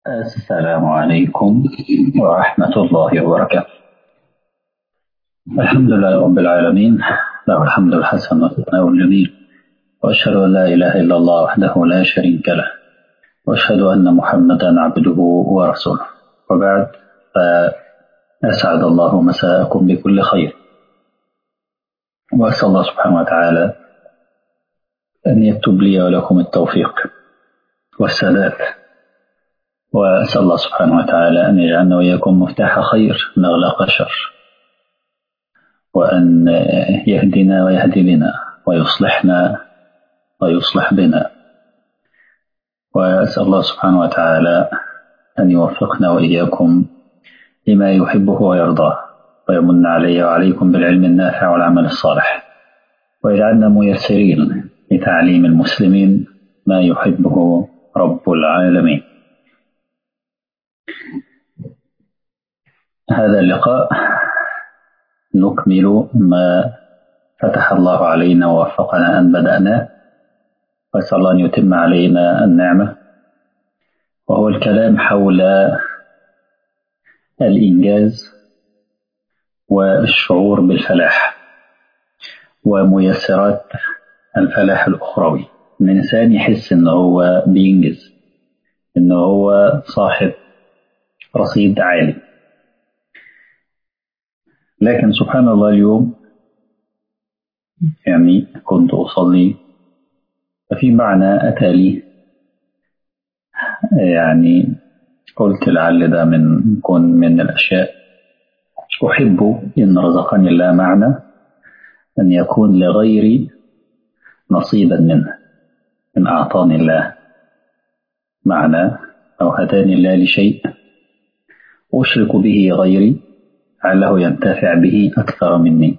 السلام عليكم ورحمة الله وبركاته الحمد لله رب العالمين له الحمد الحسن والثناء الجميل وأشهد أن لا إله إلا الله وحده لا شريك له وأشهد أن محمدا عبده ورسوله وبعد فأسعد الله مساءكم بكل خير وأسأل الله سبحانه وتعالى أن يكتب لي ولكم التوفيق والسداد وأسأل الله سبحانه وتعالى أن يجعلنا وإياكم مفتاح خير مغلق شر وأن يهدنا ويهدي بنا ويصلحنا ويصلح بنا وأسأل الله سبحانه وتعالى أن يوفقنا وإياكم لما يحبه ويرضاه ويمن علي وعليكم بالعلم النافع والعمل الصالح ويجعلنا ميسرين لتعليم المسلمين ما يحبه رب العالمين هذا اللقاء نكمل ما فتح الله علينا ووفقنا أن بدأناه وأسأل الله أن يتم علينا النعمة وهو الكلام حول الإنجاز والشعور بالفلاح وميسرات الفلاح الأخروي إن الإنسان يحس إن هو بينجز إن هو صاحب رصيد عالي لكن سبحان الله اليوم يعني كنت أصلي ففي معنى أتى لي يعني قلت لعل ده من يكون من الأشياء أحب إن رزقني الله معنى أن يكون لغيري نصيبا منه إن أعطاني الله معنى أو هداني الله لشيء أشرك به غيري لعله ينتفع به أكثر مني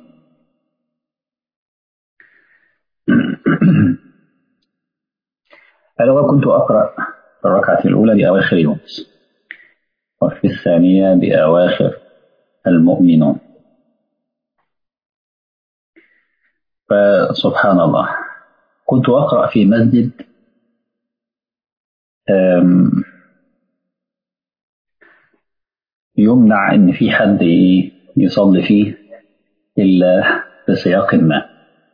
أنا كنت أقرأ في الركعة الأولى بأواخر يونس وفي الثانية بأواخر المؤمنون فسبحان الله كنت أقرأ في مسجد يمنع إن في حد يصلي فيه إلا بسياق ما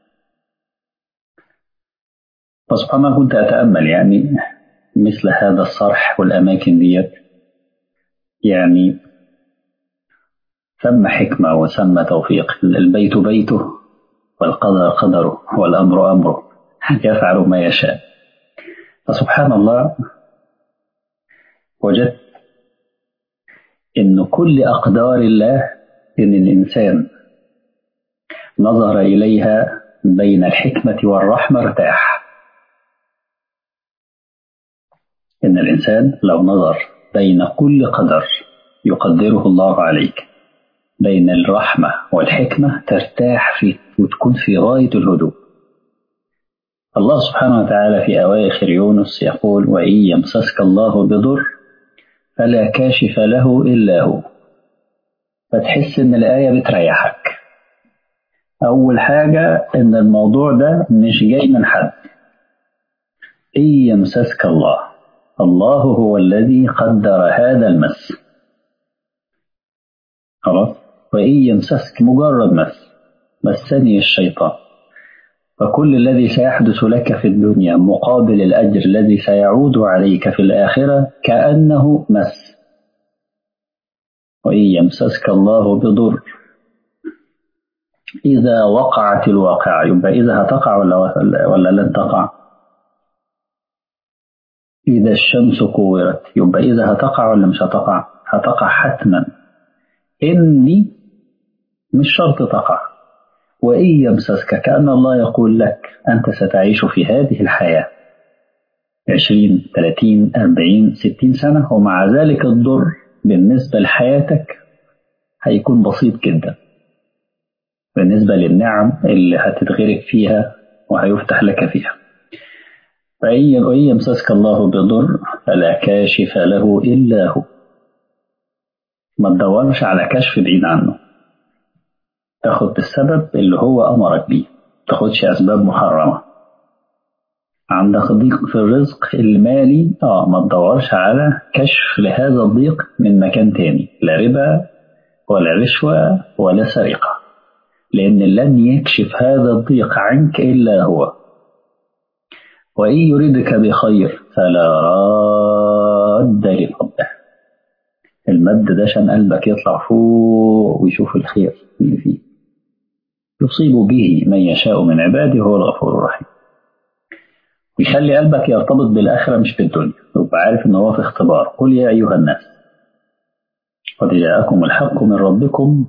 فسبحان الله كنت أتأمل يعني مثل هذا الصرح والأماكن ديت يعني ثم حكمة وثم توفيق البيت بيته والقدر قدره والأمر أمره يفعل ما يشاء فسبحان الله وجدت إن كل أقدار الله إن الإنسان نظر إليها بين الحكمة والرحمة ارتاح إن الإنسان لو نظر بين كل قدر يقدره الله عليك بين الرحمة والحكمة ترتاح في وتكون في غاية الهدوء الله سبحانه وتعالى في أواخر يونس يقول وإن يمسسك الله بضر فلا كاشف له إلا هو فتحس إن الآية بتريحك أول حاجة إن الموضوع ده مش جاي من حد إن يمسسك الله الله هو الذي قدر هذا المس خلاص وإن يمسسك مجرد مس مسني الشيطان فكل الذي سيحدث لك في الدنيا مقابل الأجر الذي سيعود عليك في الآخرة كأنه مس وإن يمسسك الله بضر إذا وقعت الواقعة يبقى إذا هتقع ولا ولا لن تقع إذا الشمس كورت يبقى إذا هتقع ولا مش هتقع هتقع حتما إني مش شرط تقع وإن يمسسك كأن الله يقول لك أنت ستعيش في هذه الحياة عشرين ثلاثين أربعين ستين سنة ومع ذلك الضر بالنسبة لحياتك هيكون بسيط جدا بالنسبة للنعم اللي هتتغرق فيها وهيفتح لك فيها فإن يمسسك الله بضر فلا كاشف له إلا هو ما تدورش على كشف بعيد عنه تاخد بالسبب اللي هو أمرك بيه تاخدش أسباب محرمة عندك ضيق في الرزق المالي اه ما تدورش على كشف لهذا الضيق من مكان تاني لا ربا ولا رشوة ولا سرقة لأن لن يكشف هذا الضيق عنك إلا هو وإن يردك بخير فلا راد لفضله المد ده عشان قلبك يطلع فوق ويشوف الخير اللي فيه يصيب به من يشاء من عباده هو الغفور الرحيم ويخلي قلبك يرتبط بالآخرة مش بالدنيا يبقى عارف إن هو في اختبار قل يا أيها الناس قد جاءكم الحق من ربكم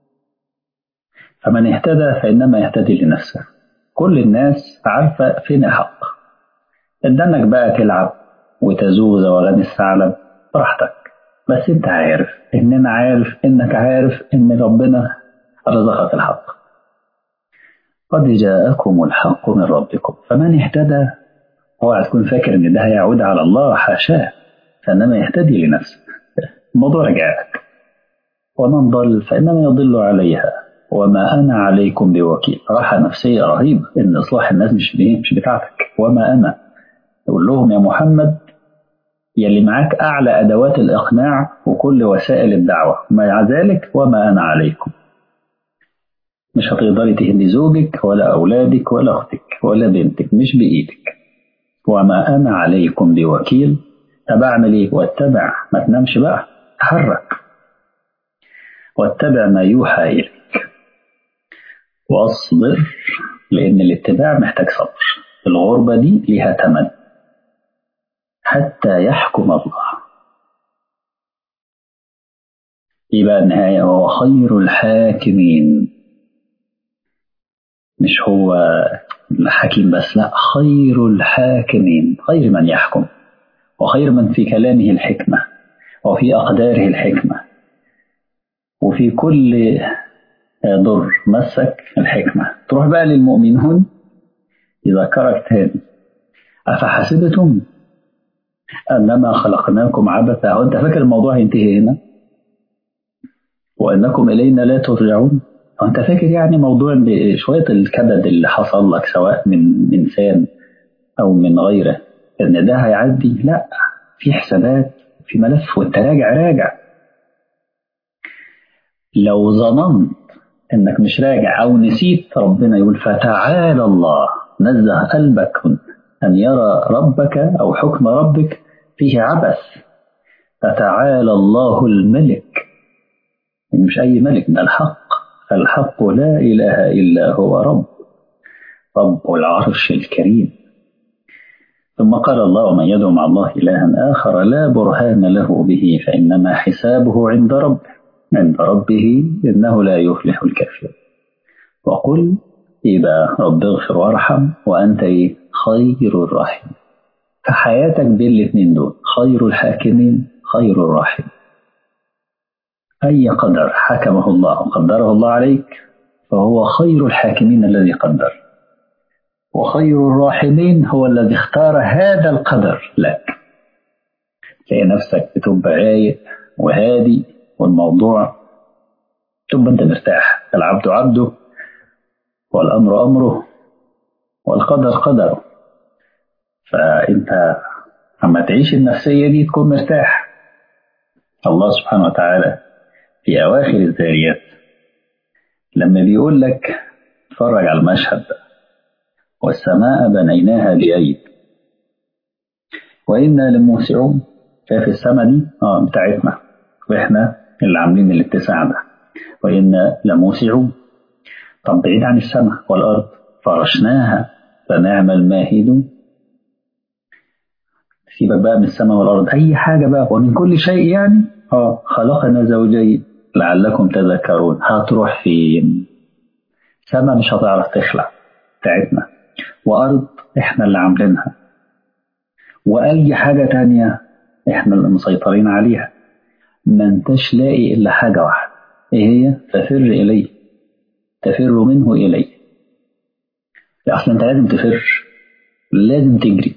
فمن اهتدى فإنما يهتدي لنفسه كل الناس عارفة فين الحق إنك بقى تلعب وتزوغ زوغان الثعلب براحتك بس انت عارف اننا عارف انك عارف ان ربنا رزقك الحق قد جاءكم الحق من ربكم فمن اهتدى اوعى تكون فاكر ان ده هيعود على الله حاشاه فانما يهتدي لنفسه الموضوع رجعك ومن ضل فانما يضل عليها وما انا عليكم بوكيل راحه نفسيه رهيبه ان اصلاح الناس مش مش بتاعتك وما انا يقول لهم يا محمد يلي معاك أعلى أدوات الإقناع وكل وسائل الدعوة مع ذلك وما أنا عليكم مش هتقدري تهدي زوجك ولا أولادك ولا أختك ولا بنتك مش بإيدك وما أنا عليكم بوكيل طب أعمل إيه واتبع ما تنامش بقى تحرك واتبع ما يوحى إليك واصبر لأن الاتباع محتاج صبر الغربة دي ليها تمن حتى يحكم الله يبقى النهاية هو خير الحاكمين مش هو الحكيم بس لا خير الحاكمين خير من يحكم وخير من في كلامه الحكمة وفي أقداره الحكمة وفي كل ضر مسك الحكمة تروح بقى للمؤمنون يذكرك تاني أفحسبتم أنما خلقناكم عبثا هو أنت فاكر الموضوع هينتهي هنا وأنكم إلينا لا ترجعون هو أنت فاكر يعني موضوع شوية الكبد اللي حصل لك سواء من إنسان أو من غيره إن ده هيعدي لا في حسابات في ملف وأنت راجع راجع لو ظننت إنك مش راجع أو نسيت ربنا يقول فتعالى الله نزه قلبك أن يرى ربك أو حكم ربك فيه عبث فتعالى الله الملك مش أي ملك ده الحق الحق لا إله إلا هو رب رب العرش الكريم ثم قال الله ومن يدعو مع الله إلها آخر لا برهان له به فإنما حسابه عند ربه عند ربه إنه لا يفلح الكافر وقل يبقى رب اغفر وارحم وأنت خير الراحمين فحياتك بين الاثنين دول خير الحاكمين خير الراحمين أي قدر حكمه الله وقدره الله عليك فهو خير الحاكمين الذي قدر وخير الراحمين هو الذي اختار هذا القدر لك تلاقي نفسك بتبقى رايق وهادي والموضوع تبقى انت مرتاح العبد عبده والأمر أمره والقدر قدره فأنت أما تعيش النفسية دي تكون مرتاح الله سبحانه وتعالى في أواخر الذاريات لما بيقول لك اتفرج على المشهد ده والسماء بنيناها بأيد وإنا لموسعون شايف السماء دي اه بتاعتنا واحنا اللي عاملين الاتساع ده وإنا لموسعون طب بعيد عن السماء والأرض فرشناها فنعم الماهدون سيبك بقى من السماء والأرض أي حاجة بقى ومن كل شيء يعني اه خلقنا زوجين لعلكم تذكرون هتروح فين سماء مش هتعرف تخلع بتاعتنا وأرض احنا اللي عاملينها وأي حاجة تانية احنا اللي مسيطرين عليها ما انتش لاقي إلا حاجة واحدة ايه هي ففر إليه تفر منه إليه أصلا أنت لازم تفر لازم تجري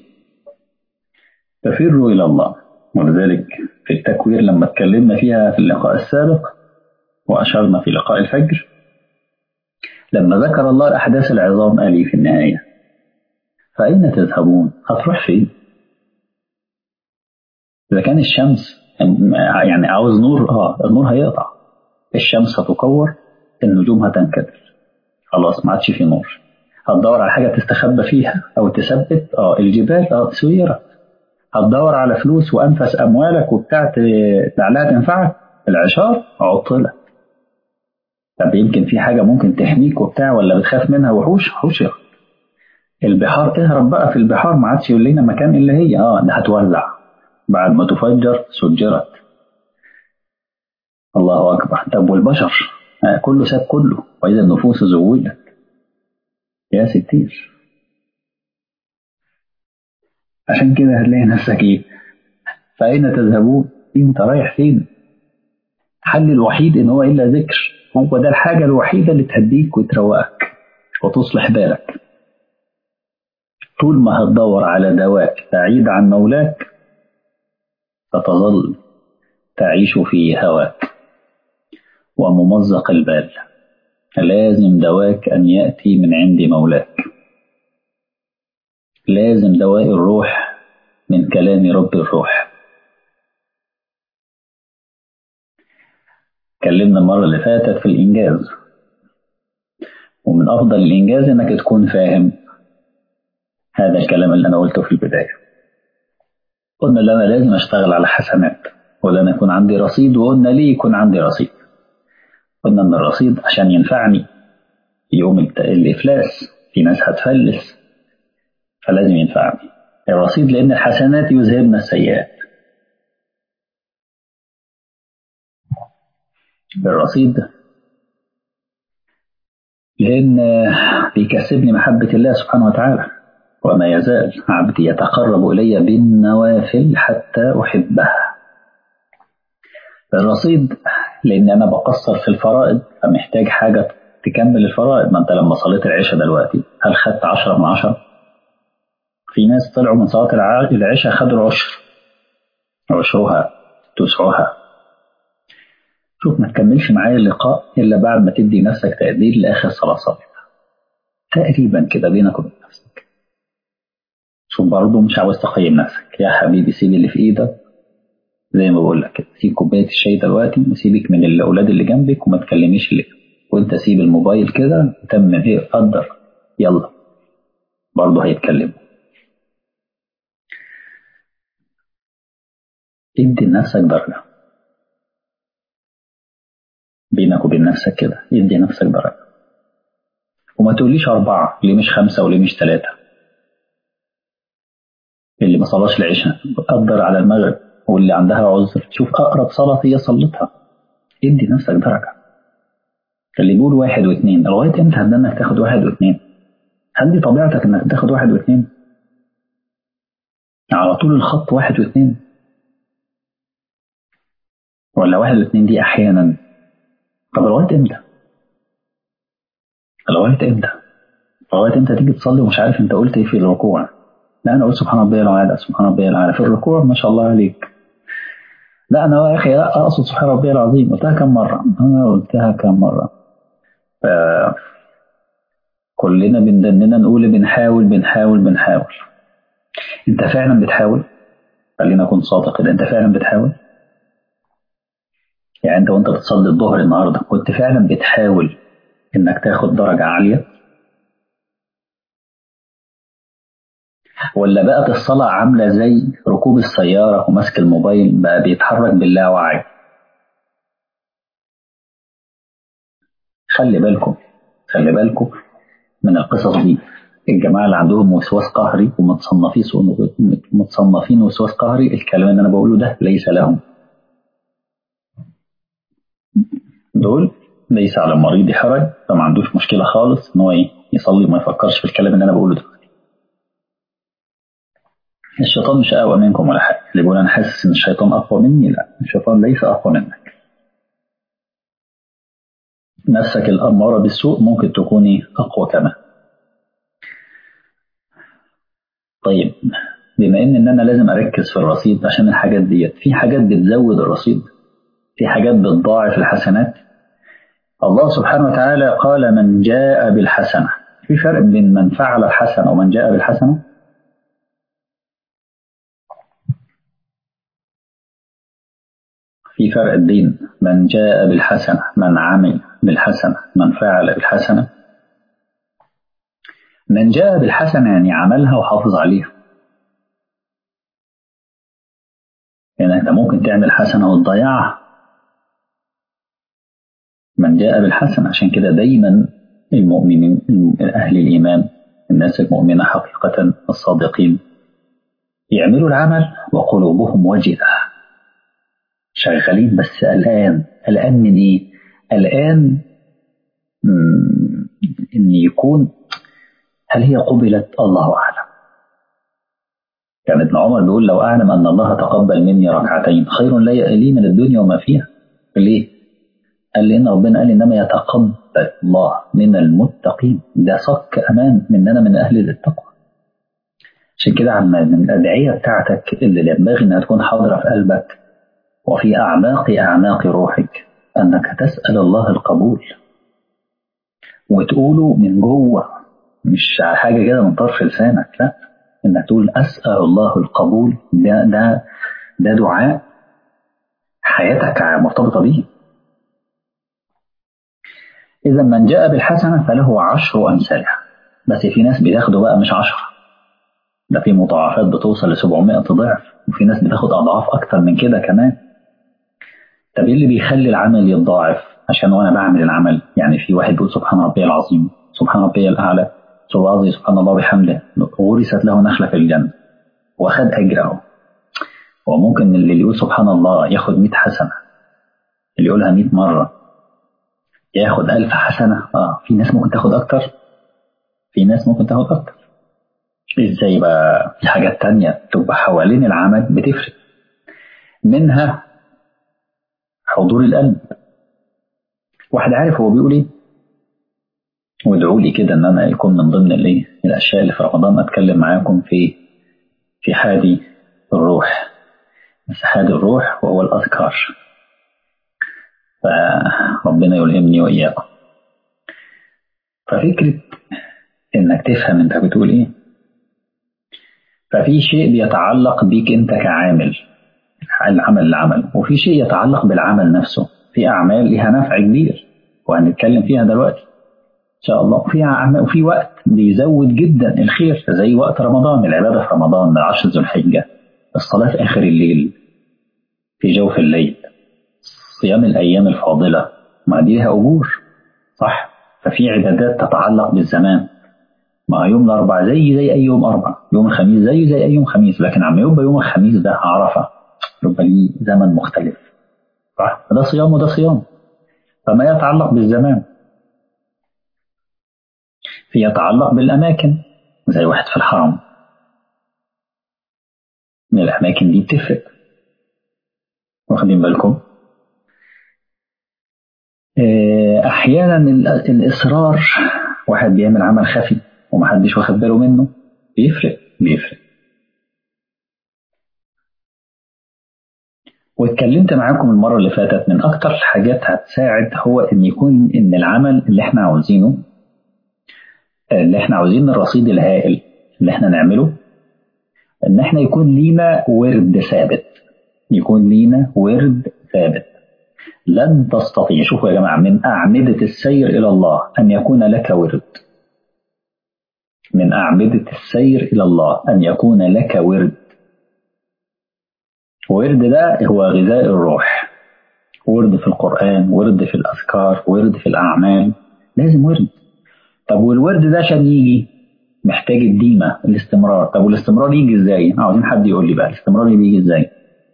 تفروا إلى الله ولذلك في التكوير لما اتكلمنا فيها في اللقاء السابق وأشرنا في لقاء الفجر لما ذكر الله الأحداث العظام قال في النهاية فأين تذهبون هتروح فين إذا كان الشمس يعني عاوز نور اه النور هيقطع الشمس هتكور النجوم هتنكدر خلاص ما عادش في نور هتدور على حاجة تستخبى فيها أو تثبت اه الجبال اه سيرت هتدور على فلوس وأنفس أموالك وبتاع لعلها تنفعك العشار عطلت طب يمكن في حاجة ممكن تحميك وبتاع ولا بتخاف منها وحوش حوش البحار تهرب بقى في البحار ما عادش يقول لنا مكان إلا هي اه ده هتولع بعد ما تفجر سجرت الله أكبر طب والبشر آه كله ساب كله وإذا النفوس زوجت يا ستير عشان كده هتلاقي نفسك ايه فأين تذهبون انت رايح فين الحل الوحيد ان هو الا ذكر هو ده الحاجة الوحيدة اللي تهديك وتروقك وتصلح بالك طول ما هتدور على دواء بعيد عن مولاك فتظل تعيش في هواك وممزق البال لازم دواك أن يأتي من عند مولاك لازم دواء الروح من كلام رب الروح اتكلمنا المرة اللي فاتت في الإنجاز ومن أفضل الإنجاز إنك تكون فاهم هذا الكلام اللي أنا قلته في البداية قلنا ان انا لازم اشتغل على حسنات ولا انا يكون عندي رصيد وقلنا ليه يكون عندي رصيد قلنا ان الرصيد عشان ينفعني يوم الافلاس في ناس هتفلس فلازم ينفعني الرصيد لان الحسنات يذهبن السيئات الرصيد لان بيكسبني محبه الله سبحانه وتعالى وما يزال عبدي يتقرب إلي بالنوافل حتى أحبه الرصيد لأن أنا بقصر في الفرائض فمحتاج حاجة تكمل الفرائض ما أنت لما صليت العشاء دلوقتي هل خدت عشرة من عشرة؟ في ناس طلعوا من صلاة العشاء خدوا عشر عشرها تسعها شوف ما تكملش معايا اللقاء إلا بعد ما تدي نفسك تقدير لآخر صلاة صليتها تقريبا كده بينك وبين نفسك شوف برضه مش عاوز تقيم نفسك يا حبيبي سيب اللي في ايدك زي ما بقول لك كده سيب كوبايه الشاي دلوقتي وسيبك من الاولاد اللي جنبك وما تكلميش اللي وانت سيب الموبايل كده تم ايه قدر يلا برضه هيتكلم ادي لنفسك درجة بينك وبين نفسك كده ادي نفسك درجة وما تقوليش أربعة ليه مش خمسة وليه مش ثلاثة اللي ما صلاش العشاء قدر على المغرب واللي عندها عذر شوف أقرب صلاة هي صلتها ادي نفسك درجة اللي بيقول واحد واثنين لغاية امتى هتدى انك تاخد واحد واثنين هل دي طبيعتك انك تاخد واحد واثنين على طول الخط واحد واثنين ولا واحد واثنين دي احيانا طب لغاية امتى لغاية امتى لغاية امتى تيجي تصلي ومش عارف انت قلت ايه في الركوع لا انا قلت سبحان ربي العالى سبحان ربي العالى في الركوع ما شاء الله عليك لا انا يا اخي لا اقصد سبحان ربي العظيم قلتها كم مرة انا قلتها كم مرة ف... كلنا بندننا نقول بنحاول بنحاول بنحاول انت فعلا بتحاول خلينا اكون صادق كده انت فعلا بتحاول يعني انت وانت بتصلي الظهر النهارده كنت فعلا بتحاول انك تاخد درجة عالية ولا بقت الصلاة عاملة زي ركوب السيارة وماسك الموبايل بقى بيتحرك باللاوعي خلي بالكم خلي بالكم من القصص دي الجماعة اللي عندهم وسواس قهري ومتصنفين متصنفين وسواس قهري الكلام اللي أنا بقوله ده ليس لهم دول ليس على المريض حرج فما عندوش مشكلة خالص إن هو إيه يصلي وما يفكرش في الكلام اللي أنا بقوله ده الشيطان مش أقوى منكم ولا حاجة اللي بيقول أنا حاسس إن الشيطان أقوى مني لا الشيطان ليس أقوى منك نفسك الأمارة بالسوء ممكن تكوني أقوى كمان طيب بما إن, إن أنا لازم أركز في الرصيد عشان الحاجات ديت في حاجات بتزود الرصيد في حاجات بتضاعف الحسنات الله سبحانه وتعالى قال من جاء بالحسنة في فرق بين من فعل الحسنة ومن جاء بالحسنة في فرق بين من جاء بالحسنة من عمل بالحسنة من فعل بالحسنة من جاء بالحسنة يعني عملها وحافظ عليها يعني انت ممكن تعمل حسنة وتضيعها من جاء بالحسنة عشان كده دايما المؤمنين أهل الإيمان الناس المؤمنة حقيقة الصادقين يعملوا العمل وقلوبهم وجلة شغالين بس الآن الآن من إيه؟ الآن إن يكون هل هي قبلت الله أعلم كان ابن عمر بيقول لو أعلم أن الله تقبل مني ركعتين خير لي من الدنيا وما فيها ليه؟ قال لي إن ربنا قال إنما يتقبل الله من المتقين ده صك أمان من أنا من أهل التقوى عشان كده عم من الأدعية بتاعتك اللي ينبغي إنها تكون حاضرة في قلبك وفي أعماق أعماق روحك أنك تسأل الله القبول وتقوله من جوه مش حاجة كده من طرف لسانك لا إنك تقول أسأل الله القبول ده ده ده دعاء حياتك مرتبطة بيه إذا من جاء بالحسنة فله عشر أمثالها بس في ناس بياخدوا بقى مش عشرة ده في مضاعفات بتوصل ل 700 ضعف وفي ناس بتاخد أضعاف أكتر من كده كمان طب إيه اللي بيخلي العمل يتضاعف عشان وأنا بعمل العمل يعني في واحد بيقول سبحان ربي العظيم سبحان ربي الأعلى سبحان سبحان الله وبحمده غرست له نخلة في الجنة وخد أجره وممكن اللي يقول سبحان الله ياخد 100 حسنة اللي يقولها 100 مرة ياخد ألف حسنة اه في ناس ممكن تاخد أكتر في ناس ممكن تاخد أكتر ازاي بقى في حاجات تانية تبقى حوالين العمل بتفرق منها حضور القلب واحد عارف هو بيقول ايه وادعوا لي كده ان انا يكون من ضمن الايه الاشياء اللي في رمضان اتكلم معاكم في في حادي الروح بس حادي الروح وهو الاذكار فربنا يلهمني واياكم ففكره انك تفهم انت بتقول ايه ففي شيء بيتعلق بيك انت كعامل العمل العمل وفي شيء يتعلق بالعمل نفسه في اعمال لها نفع كبير وهنتكلم فيها دلوقتي ان شاء الله وفي أعمال وفي وقت بيزود جدا الخير زي وقت رمضان العباده في رمضان عشر ذو الحجه الصلاه في اخر الليل في جوف الليل صيام الايام الفاضله ما دي لها اجور صح ففي عبادات تتعلق بالزمان ما يوم الاربعاء زي زي اي يوم اربع يوم الخميس زي زي اي يوم خميس لكن عم يبقى يوم الخميس ده عرفه يبقى ليه زمن مختلف صح ده صيام وده صيام فما يتعلق بالزمان في يتعلق بالاماكن زي واحد في الحرم من الاماكن دي بتفرق واخدين بالكم احيانا الاصرار واحد بيعمل عمل خفي ومحدش واخد باله منه بيفرق بيفرق واتكلمت معاكم المرة اللي فاتت من أكتر الحاجات هتساعد هو إن يكون إن العمل اللي إحنا عاوزينه اللي إحنا عاوزين الرصيد الهائل اللي إحنا نعمله إن إحنا يكون لينا ورد ثابت يكون لينا ورد ثابت لن تستطيع شوفوا يا جماعة من أعمدة السير إلى الله أن يكون لك ورد من أعمدة السير إلى الله أن يكون لك ورد ورد ده هو غذاء الروح ورد في القرآن ورد في الأذكار ورد في الأعمال لازم ورد طب والورد ده عشان يجي محتاج الديمة الاستمرار طب والاستمرار يجي ازاي عاوزين حد يقول لي بقى الاستمرار بيجي ازاي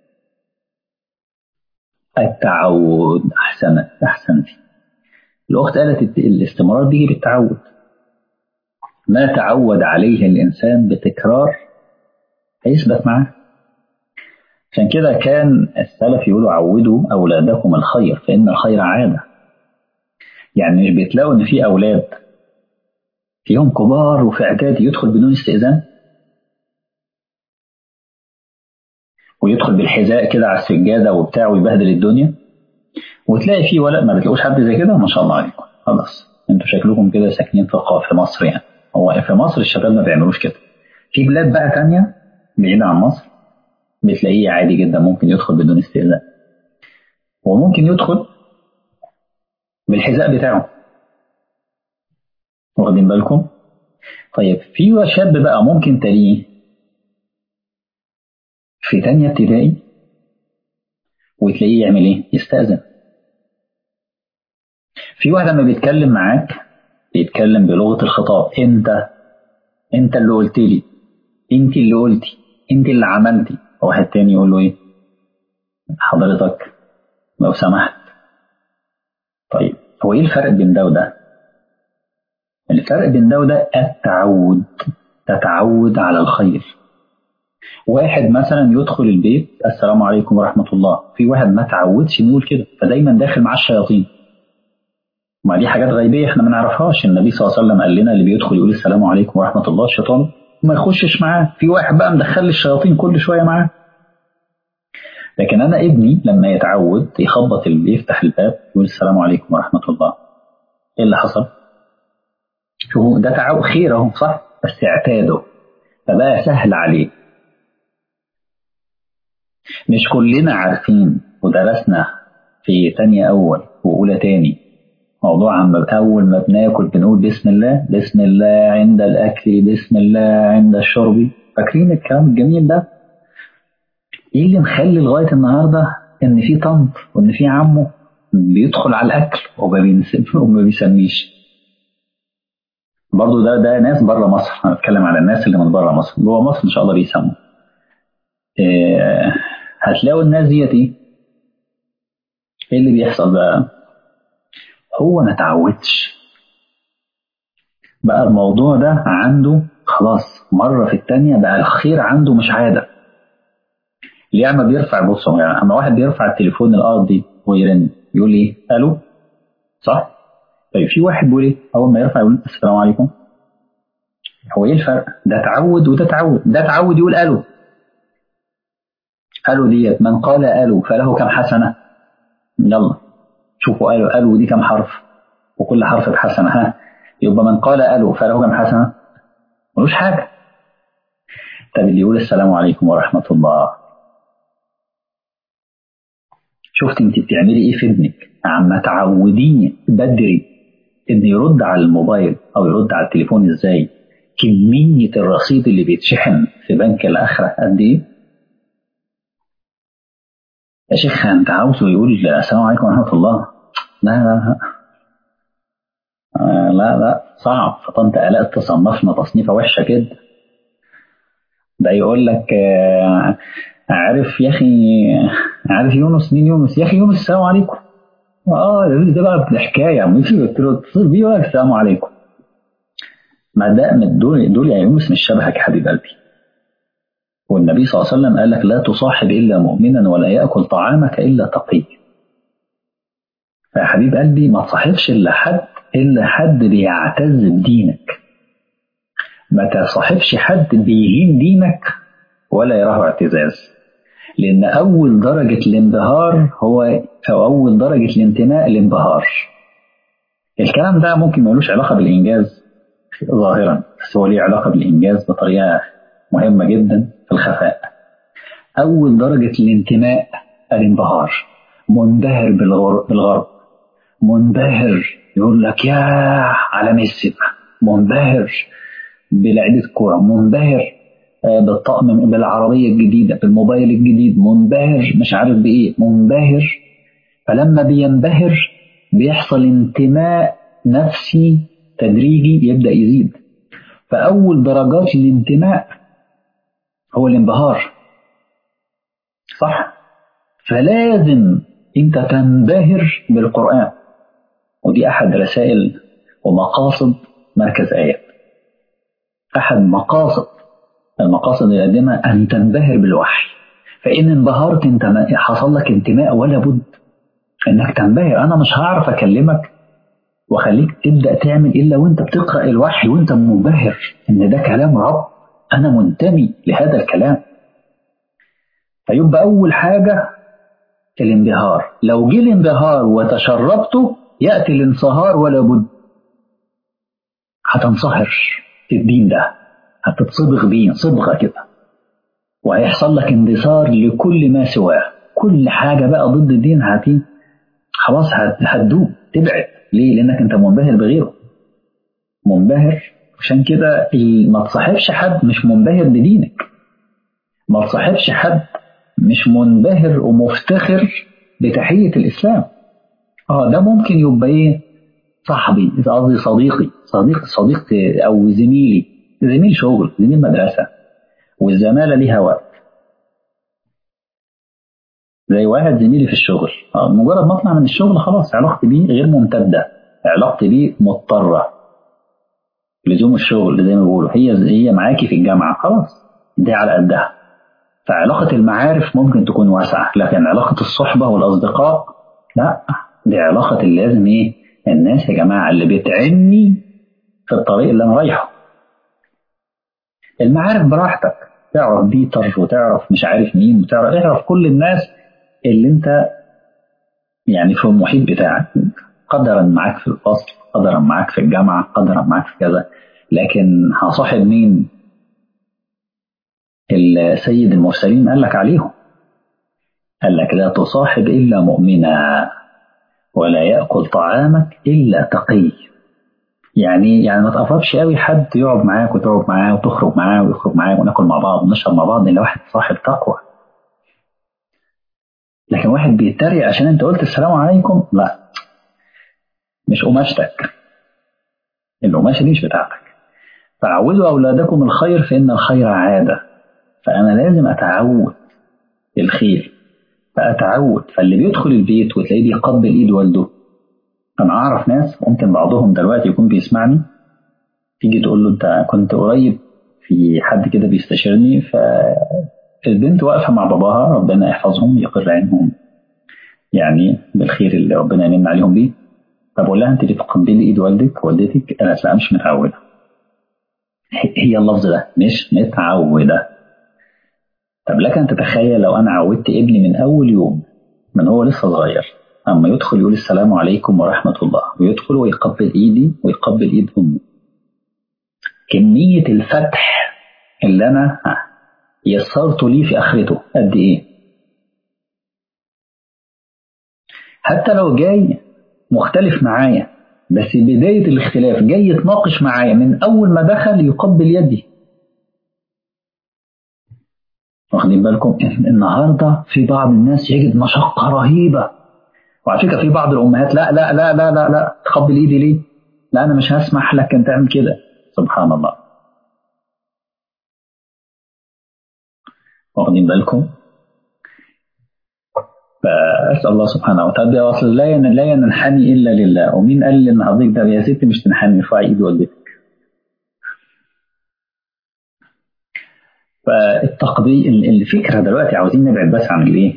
التعود أحسنت أحسنت الأخت قالت الاستمرار بيجي بالتعود ما تعود عليه الإنسان بتكرار هيثبت معاه عشان كده كان السلف يقولوا عودوا أولادكم الخير فإن الخير عادة يعني مش بتلاقوا إن في أولاد فيهم كبار وفي إعدادي يدخل بدون استئذان ويدخل بالحذاء كده على السجادة وبتاع ويبهدل الدنيا وتلاقي في ولد ما بتلاقوش حد زي كده ما شاء الله عليكم خلاص انتوا شكلكم كده ساكنين في في مصر يعني هو في مصر الشباب ما بيعملوش كده في بلاد بقى تانية بعيدة عن مصر بتلاقيه عادي جدا ممكن يدخل بدون استئذان وممكن يدخل بالحذاء بتاعه واخدين بالكم طيب في شاب بقى ممكن تلاقيه في تانية ابتدائي وتلاقيه يعمل ايه يستأذن في واحد لما بيتكلم معاك بيتكلم بلغة الخطاب انت انت اللي قلت لي انت اللي قلتي انت اللي عملتي واحد تاني يقول له ايه حضرتك لو سمحت طيب هو ايه الفرق بين ده وده الفرق بين ده وده التعود تتعود على الخير واحد مثلا يدخل البيت السلام عليكم ورحمة الله في واحد ما تعودش يقول كده فدايما داخل معاه الشياطين ما دي حاجات غيبية احنا ما نعرفهاش النبي صلى الله عليه وسلم قال لنا اللي بيدخل يقول السلام عليكم ورحمة الله الشيطان ما يخشش معاه في واحد بقى مدخل الشياطين كل شوية معاه لكن انا ابني لما يتعود يخبط يفتح الباب يقول السلام عليكم ورحمة الله ايه اللي حصل شوفوا ده تعود خير اهو صح بس اعتاده فبقى سهل عليه مش كلنا عارفين ودرسنا في تانية أول وأولى تاني موضوع عم أول ما بناكل بنقول بسم الله بسم الله عند الأكل بسم الله عند الشرب فاكرين الكلام الجميل ده؟ إيه اللي مخلي لغاية النهاردة إن في طنط وإن في عمه بيدخل على الأكل وما بيسميش برضه ده ده ناس بره مصر أنا بتكلم على الناس اللي من بره مصر جوه مصر إن شاء الله بيسموا إيه هتلاقوا الناس ديت ايه؟ ايه اللي بيحصل بقى؟ هو ما تعودش بقى الموضوع ده عنده خلاص مرة في التانية بقى الخير عنده مش عادة ليه اما بيرفع بصوا يعني اما واحد بيرفع التليفون الارضي ويرن يقول ايه؟ الو صح؟ طيب في واحد بيقول ايه؟ اول ما يرفع يقول السلام عليكم هو ايه الفرق؟ ده تعود وده تعود ده تعود يقول الو ألو ديت من قال ألو فله كم حسنة يلا شوفوا ألو ألو دي كم حرف وكل حرف بحسنة ها يبقى من قال ألو فله كم حسنة ملوش حاجة طب اللي يقول السلام عليكم ورحمة الله شفت انت بتعملي ايه في ابنك عم تعوديه بدري ان يرد على الموبايل او يرد على التليفون ازاي كمية الرصيد اللي بيتشحن في بنك الآخرة قد ايه يا شيخ انت عاوزه يقول السلام عليكم ورحمه الله لا لا لا آه لا لا صعب فطنت الاء تصنفنا تصنيفه وحشه كده ده يقول لك آه عارف يا اخي عارف يونس مين يونس يا اخي يونس السلام عليكم اه ده بقى الحكايه مش قلت له اتصل بيه ولا السلام عليكم ما ده دول دول يا يونس مش شبهك يا حبيب قلبي والنبي صلى الله عليه وسلم قال لك لا تصاحب إلا مؤمنا ولا يأكل طعامك إلا تقي فيا حبيب قلبي ما تصاحبش إلا حد إلا حد بيعتز بدينك ما تصاحبش حد بيهين دينك ولا يراه اعتزاز لأن أول درجة الانبهار هو أو أول درجة الانتماء الانبهار الكلام ده ممكن ملوش علاقة بالإنجاز ظاهرا بس هو ليه علاقة بالإنجاز بطريقة مهمة جدا في الخفاء أول درجة الانتماء الانبهار منبهر بالغرب منبهر يقول لك يا على ميسي منبهر بلعبة كورة منبهر بالطقم بالعربية الجديدة بالموبايل الجديد منبهر مش عارف بإيه منبهر فلما بينبهر بيحصل انتماء نفسي تدريجي يبدأ يزيد فأول درجات الانتماء هو الانبهار صح فلازم انت تنبهر بالقرآن ودي أحد رسائل ومقاصد مركز آيات أحد مقاصد المقاصد اللي قدمها أن تنبهر بالوحي فإن انبهرت انت حصل لك انتماء ولا بد انك تنبهر انا مش هعرف اكلمك واخليك تبدا تعمل الا وانت بتقرا الوحي وانت منبهر ان ده كلام رب انا منتمي لهذا الكلام فيبقى اول حاجه الانبهار لو جه الانبهار وتشربته ياتي الانصهار ولا بد هتنصهر في الدين ده هتتصبغ بيه صبغه كده وهيحصل لك اندثار لكل ما سواه كل حاجه بقى ضد الدين هتي خلاص هتدوب تبعد ليه؟ لانك انت منبهر بغيره منبهر عشان كده ما تصاحبش حد مش منبهر بدينك ما تصاحبش حد مش منبهر ومفتخر بتحية الإسلام اه ده ممكن يبقى ايه صاحبي قصدي صديقي صديق صديق او زميلي زميل شغل زميل مدرسة والزمالة ليها وقت زي واحد زميلي في الشغل اه مجرد ما اطلع من الشغل خلاص علاقتي بيه غير ممتدة علاقتي بيه مضطرة لزوم الشغل زي ما بيقولوا هي هي معاكي في الجامعة خلاص دي على قدها فعلاقة المعارف ممكن تكون واسعة لكن علاقة الصحبة والأصدقاء لا دي علاقة اللي لازم إيه الناس يا جماعة اللي بتعني في الطريق اللي أنا رايحه المعارف براحتك تعرف بيتر وتعرف مش عارف مين وتعرف اعرف كل الناس اللي انت يعني في المحيط بتاعك قدرا معاك في الفصل قدرا معاك في الجامعة قدرا معاك في كذا لكن هصاحب مين السيد المرسلين قال لك عليهم قال لك لا تصاحب إلا مؤمنا ولا يأكل طعامك إلا تقي يعني يعني ما تقربش قوي حد يقعد معاك وتقعد معاه وتخرج معاه ويخرج معاه وناكل مع بعض ونشرب مع بعض الا واحد صاحب تقوى لكن واحد بيتريق عشان انت قلت السلام عليكم لا مش قماشتك القماشه دي مش بتاعتك فعودوا اولادكم الخير فان الخير عاده فانا لازم اتعود الخير فاتعود فاللي بيدخل البيت وتلاقيه بيقبل ايد والده انا اعرف ناس ممكن بعضهم دلوقتي يكون بيسمعني تيجي تقول له انت كنت قريب في حد كده بيستشيرني فالبنت واقفه مع باباها ربنا يحفظهم يقر عينهم يعني بالخير اللي ربنا يمن عليهم بيه فبقول لها انت بتقبلي ايد والدك والدتك قالت لا مش متعوده هي اللفظ ده مش متعوده طب لك ان تتخيل لو انا عودت ابني من اول يوم من هو لسه صغير اما يدخل يقول السلام عليكم ورحمه الله ويدخل ويقبل ايدي ويقبل ايد امه كميه الفتح اللي انا يسرت لي في اخرته قد ايه حتى لو جاي مختلف معايا بس بداية الاختلاف جاي يتناقش معايا من أول ما دخل يقبل يدي واخدين بالكم النهارده في بعض الناس يجد مشقة رهيبة وعلى فكرة في بعض الأمهات لا لا لا لا لا لا تقبل إيدي ليه؟ لا أنا مش هسمح لك أن تعمل كده سبحان الله واخدين بالكم؟ فاسال الله سبحانه وتعالى اصل لا لا ينحني الا لله ومين قال ان حضرتك ده يا ستي مش تنحني ارفعي ايد والدتك فالتقبيل الفكره دلوقتي عاوزين نبعد بس عن الايه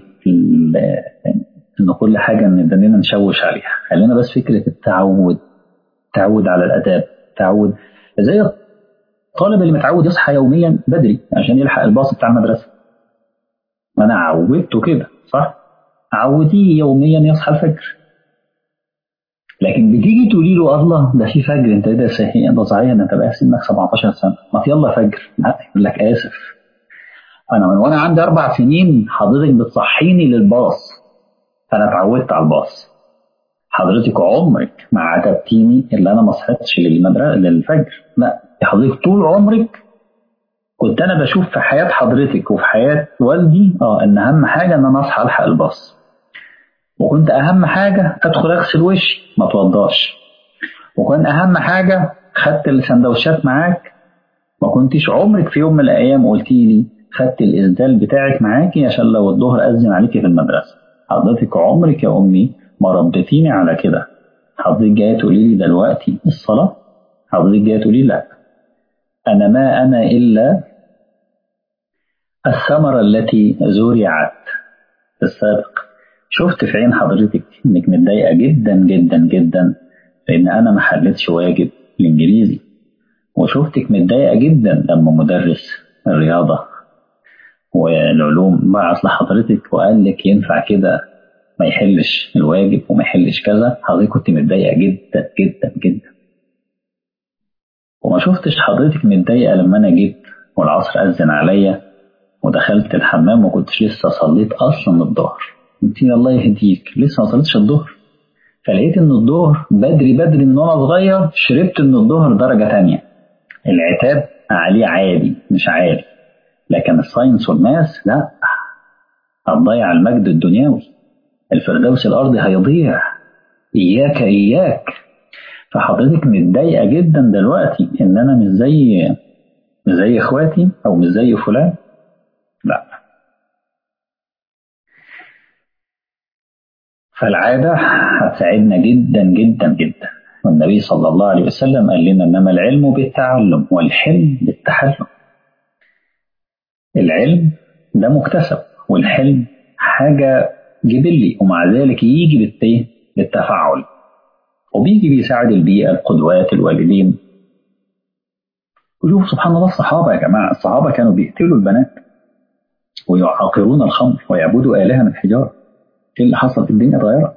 ان كل حاجه ندننا نشوش عليها خلينا بس فكره التعود تعود على الاداب تعود زي الطالب اللي متعود يصحى يوميا بدري عشان يلحق الباص بتاع المدرسه ما انا عودته كده صح عوديه يوميا يصحى الفجر لكن بتيجي تقولي له الله ده في فجر انت ده صحيح ده صحيح انت بقى سنك 17 سنه ما يلا فجر لا يقول لك اسف انا من وانا عندي اربع سنين حضرتك بتصحيني للباص فانا اتعودت على الباص حضرتك عمرك ما عاتبتيني اللي انا ما صحيتش للمدرسه للفجر لا حضرتك طول عمرك كنت انا بشوف في حياه حضرتك وفي حياه والدي اه ان اهم حاجه ان انا اصحى الحق الباص وكنت اهم حاجه ادخل اغسل وشي ما اتوضاش وكان اهم حاجه خدت السندوتشات معاك ما كنتش عمرك في يوم من الايام قلتي لي خدت الاسدال بتاعك معاكي عشان لو الظهر اذن عليكي في المدرسه حضرتك عمرك يا امي ما ربيتيني على كده حضرتك جايه تقولي لي دلوقتي الصلاه حضرتك جايه تقولي لا انا ما انا الا الثمره التي زرعت في السابق شفت في عين حضرتك انك متضايقه جدا جدا جدا لان انا ما حلتش واجب الانجليزي وشفتك متضايقه جدا لما مدرس الرياضه والعلوم بعت لحضرتك وقال لك ينفع كده ما يحلش الواجب وما يحلش كذا حضرتك كنت متضايقه جدا جدا جدا وما شفتش حضرتك متضايقه لما انا جيت والعصر اذن عليا ودخلت الحمام ما كنتش لسه صليت اصلا الظهر قلت لي الله يهديك لسه ما صليتش الظهر فلقيت ان الظهر بدري بدري من وانا صغير شربت ان الظهر درجه تانية العتاب عليه عالي مش عالي لكن الساينس والماس لا هتضيع المجد الدنيوي الفردوس الارضي هيضيع اياك اياك فحضرتك متضايقه جدا دلوقتي ان انا مش زي مش زي اخواتي او مش زي فلان لا فالعادة هتساعدنا جدا جدا جدا والنبي صلى الله عليه وسلم قال لنا إنما العلم بالتعلم والحلم بالتحلم العلم ده مكتسب والحلم حاجة جبلي ومع ذلك يجي بالتفاعل وبيجي بيساعد البيئة القدوات الوالدين وشوفوا سبحان الله الصحابة يا جماعة الصحابة كانوا بيقتلوا البنات ويعاقرون الخمر ويعبدوا آلهة من حجارة ايه اللي حصل الدنيا اتغيرت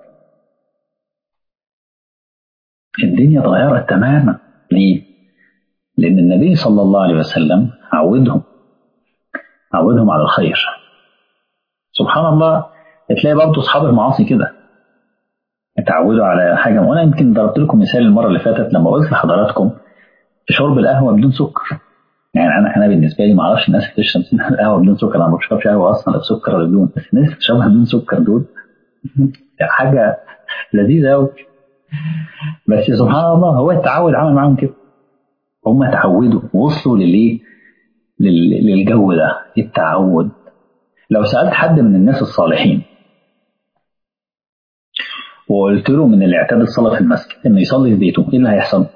الدنيا اتغيرت تماما ليه لان النبي صلى الله عليه وسلم عودهم عودهم على الخير سبحان الله تلاقي برضه اصحاب المعاصي كده اتعودوا على حاجه وانا يمكن ضربت لكم مثال المره اللي فاتت لما قلت لحضراتكم شرب القهوه بدون سكر يعني انا انا بالنسبه لي ما اعرفش الناس بتشرب القهوه بدون سكر انا ما بشربش قهوه اصلا لا بسكر ولا بدون بس الناس بتشربها بدون سكر دول حاجه لذيذه قوي بس سبحان الله هو التعود عمل معاهم كده هم اتعودوا وصلوا للايه للجو ده التعود لو سالت حد من الناس الصالحين وقلت له من الاعتاد الصلاه في المسجد انه يصلي في بيته ايه اللي هيحصل؟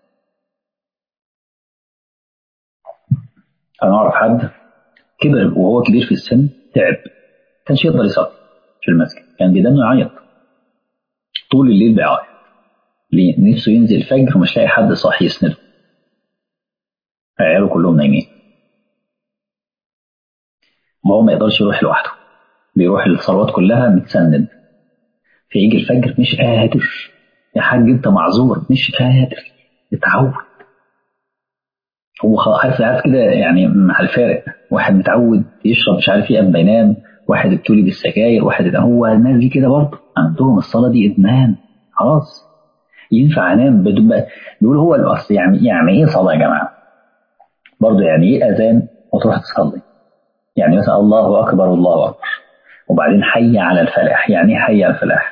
انا اعرف حد كبر وهو كبير في السن تعب كانش يقدر يصلي في المسجد كان بيدنه يعيط طول الليل بيعيط ليه؟ نفسه ينزل الفجر ومش لاقي حد صاحي يسنده عياله كلهم نايمين وهو ما يقدرش يروح لوحده بيروح الصلوات كلها متسند فيجي الفجر مش قادر يا حاج انت معذور مش قادر اتعود هو عارف عارف كده يعني مع الفارق واحد متعود يشرب مش عارف ايه قبل ينام واحد ابتلي بالسجاير واحد هو الناس دي كده برضه عندهم الصلاه دي ادمان خلاص ينفع انام بيقول هو الاصل يعني يعني ايه صلاه يا جماعه؟ برضه يعني ايه اذان وتروح تصلي؟ يعني مثلا الله اكبر الله اكبر وبعدين حي على الفلاح يعني ايه حي على الفلاح؟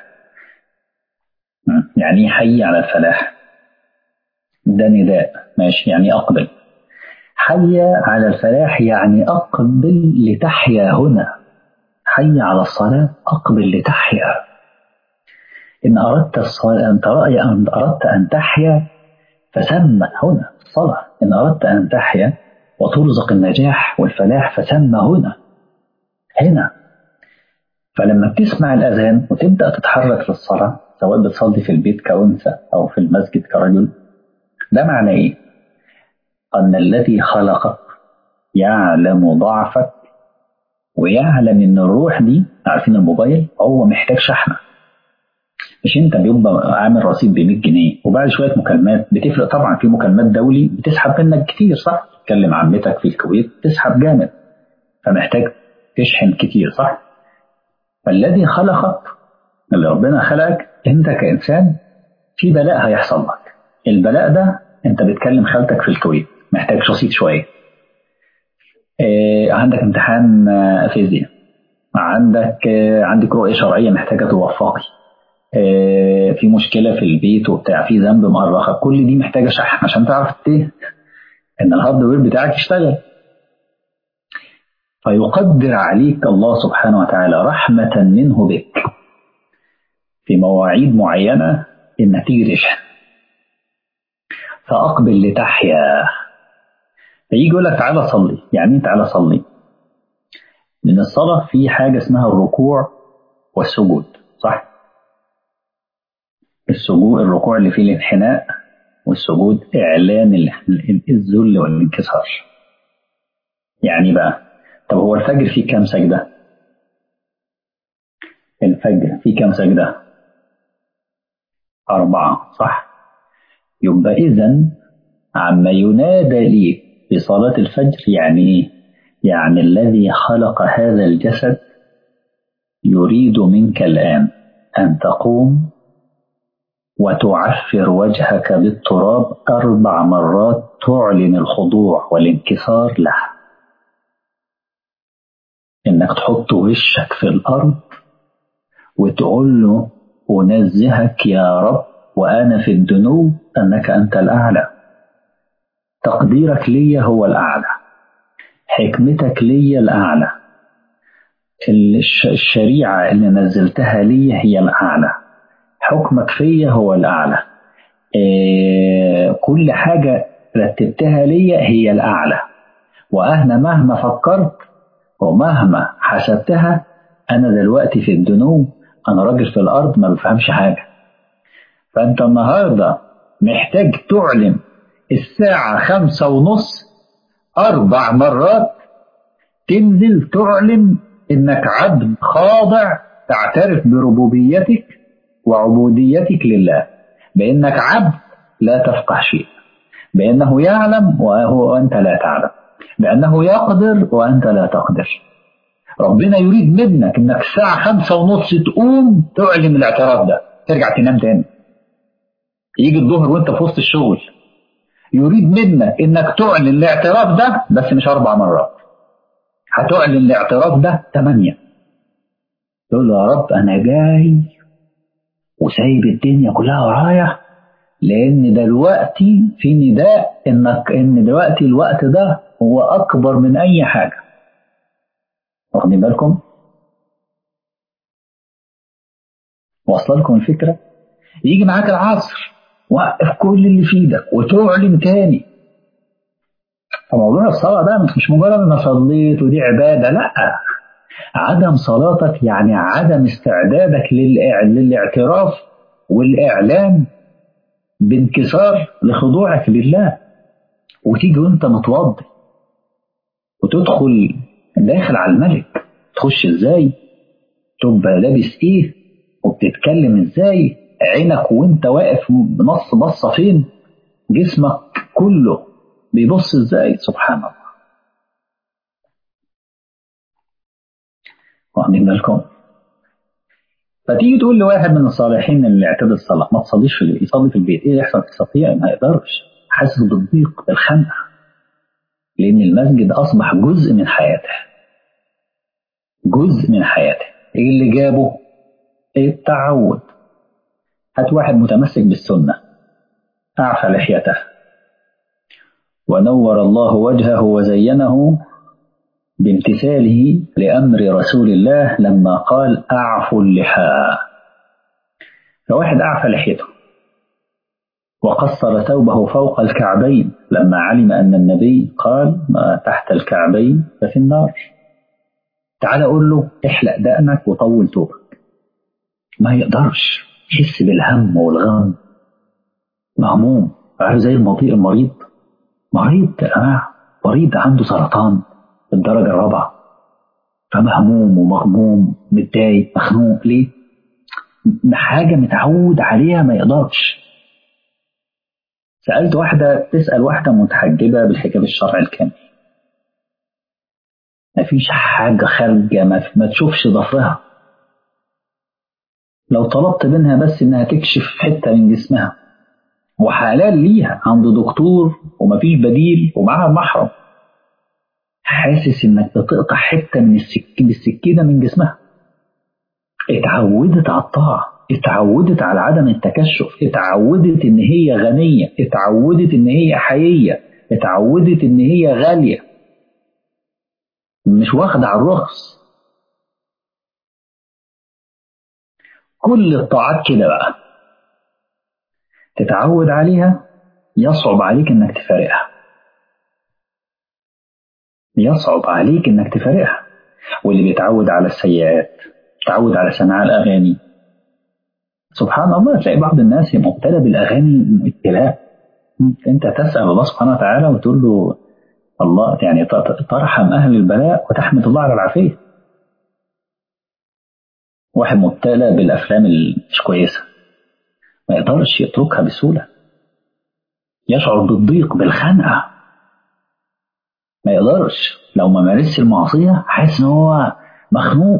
يعني ايه حي على الفلاح؟ ده نداء ماشي يعني اقبل حي على الفلاح يعني أقبل لتحيا هنا حي على الصلاة أقبل لتحيا إن أردت الصلاة أن ترأي أن أردت أن تحيا فسمى هنا الصلاة إن أردت أن تحيا وترزق النجاح والفلاح فسمى هنا هنا فلما بتسمع الأذان وتبدأ تتحرك في الصلاة سواء بتصلي في البيت كأنثى أو في المسجد كرجل ده معنى إيه؟ أن الذي خلقك يعلم ضعفك ويعلم إن الروح دي عارفين الموبايل هو محتاج شحنة مش أنت بيبقى عامل رصيد ب 100 جنيه وبعد شوية مكالمات بتفرق طبعا في مكالمات دولي بتسحب منك كتير صح؟ تكلم عمتك في الكويت تسحب جامد فمحتاج تشحن كتير صح؟ فالذي خلقك اللي ربنا خلقك أنت كإنسان في بلاء هيحصل لك البلاء ده أنت بتكلم خالتك في الكويت محتاج رصيد شويه إيه عندك امتحان فيزياء عندك إيه عندك رؤيه شرعيه محتاجه توفقي إيه في مشكله في البيت وبتاع في ذنب مؤرخك كل دي محتاجه شحن عشان تعرف ايه ان الهاردوير بتاعك يشتغل فيقدر عليك الله سبحانه وتعالى رحمة منه بك في مواعيد معينة إنك تيجي تشحن فأقبل لتحيا فيجي يقول لك تعالى صلي يعني ايه تعالى صلي من الصلاة في حاجة اسمها الركوع والسجود صح السجود الركوع اللي فيه الانحناء والسجود إعلان الذل والانكسار يعني بقى طب هو الفجر فيه كام سجدة الفجر فيه كام سجدة أربعة صح يبقى إذا عما ينادى لي في صلاة الفجر يعني إيه؟ يعني الذي خلق هذا الجسد يريد منك الآن أن تقوم وتعفر وجهك بالتراب أربع مرات تعلن الخضوع والانكسار له إنك تحط وشك في الأرض وتقول له أنزهك يا رب وأنا في الدنو أنك أنت الأعلى تقديرك لي هو الأعلى حكمتك لي الأعلى الشريعة اللي نزلتها لي هي الأعلى حكمك فيا هو الأعلى إيه كل حاجة رتبتها لي هي الأعلى وأنا مهما فكرت ومهما حسبتها أنا دلوقتي في الدنو أنا راجل في الأرض ما بفهمش حاجة فأنت النهاردة محتاج تعلن الساعة خمسة ونص أربع مرات تنزل تعلن إنك عبد خاضع تعترف بربوبيتك وعبوديتك لله بأنك عبد لا تفقه شيء بأنه يعلم وأنت لا تعلم بأنه يقدر وأنت لا تقدر ربنا يريد منك انك الساعة خمسة ونص تقوم تعلن الاعتراف ده ترجع تنام تاني يجي الظهر وانت في وسط الشغل يريد منك انك تعلن الاعتراف ده بس مش اربع مرات هتعلن الاعتراف ده ثمانية تقول له يا رب انا جاي وسايب الدنيا كلها ورايا لان دلوقتي في نداء انك ان دلوقتي الوقت ده هو اكبر من اي حاجه واخدين بالكم واصله لكم الفكره يجي معاك العصر وقف كل اللي في ايدك وتعلن تاني فموضوع الصلاه ده مش مجرد انا صليت ودي عباده لا عدم صلاتك يعني عدم استعدادك للاعتراف والاعلان بانكسار لخضوعك لله وتيجي وانت متوضي وتدخل داخل على الملك تخش ازاي تبقى لابس ايه وبتتكلم ازاي عينك وانت واقف بنص بصة فين جسمك كله بيبص ازاي سبحان الله واخدين بالكم فتيجي تقول لواحد من الصالحين اللي اعتاد الصلاة ما تصليش في يصلي في البيت ايه اللي يحصل في الصفية ما يقدرش حاسس بالضيق بالخنقة لأن المسجد أصبح جزء من حياته جزء من حياته إيه اللي جابه؟ إيه التعود هات واحد متمسك بالسنة أعفى لحيته ونور الله وجهه وزينه بامتثاله لأمر رسول الله لما قال أعفوا اللحى فواحد أعفى لحيته وقصر ثوبه فوق الكعبين لما علم أن النبي قال ما تحت الكعبين ففي النار تعال أقول له احلق دقنك وطول توبك ما يقدرش يحس بالهم والغم مهموم عارف زي المطيء المريض مريض يا جماعة مريض عنده سرطان الدرجة الرابعة فمهموم ومغموم متضايق مخنوق ليه؟ حاجة متعود عليها ما يقدرش سألت واحدة تسأل واحدة متحجبة بالحجاب الشرعي الكامل مفيش حاجة خارجة ما تشوفش ضفرها لو طلبت منها بس إنها تكشف حتة من جسمها وحلال ليها عند دكتور ومفيش بديل ومعها محرم حاسس إنك بتقطع حتة من السكينة بالسكينة من جسمها اتعودت على الطاعة اتعودت على عدم التكشف اتعودت ان هي غنية اتعودت ان هي حيية اتعودت ان هي غالية مش واخدة على الرخص كل الطاعات كده بقى تتعود عليها يصعب عليك انك تفارقها يصعب عليك انك تفارقها واللي بيتعود على السيئات تعود على سماع الاغاني سبحان الله تلاقي بعض الناس مبتلى بالاغاني ابتلاء انت تسال الله سبحانه وتعالى وتقول له الله يعني ترحم اهل البلاء وتحمد الله على العافيه واحد مبتلى بالافلام المش كويسه ما يقدرش يتركها بسهوله يشعر بالضيق بالخنقه ما يقدرش لو ما مارسش المعصية حاسس ان هو مخنوق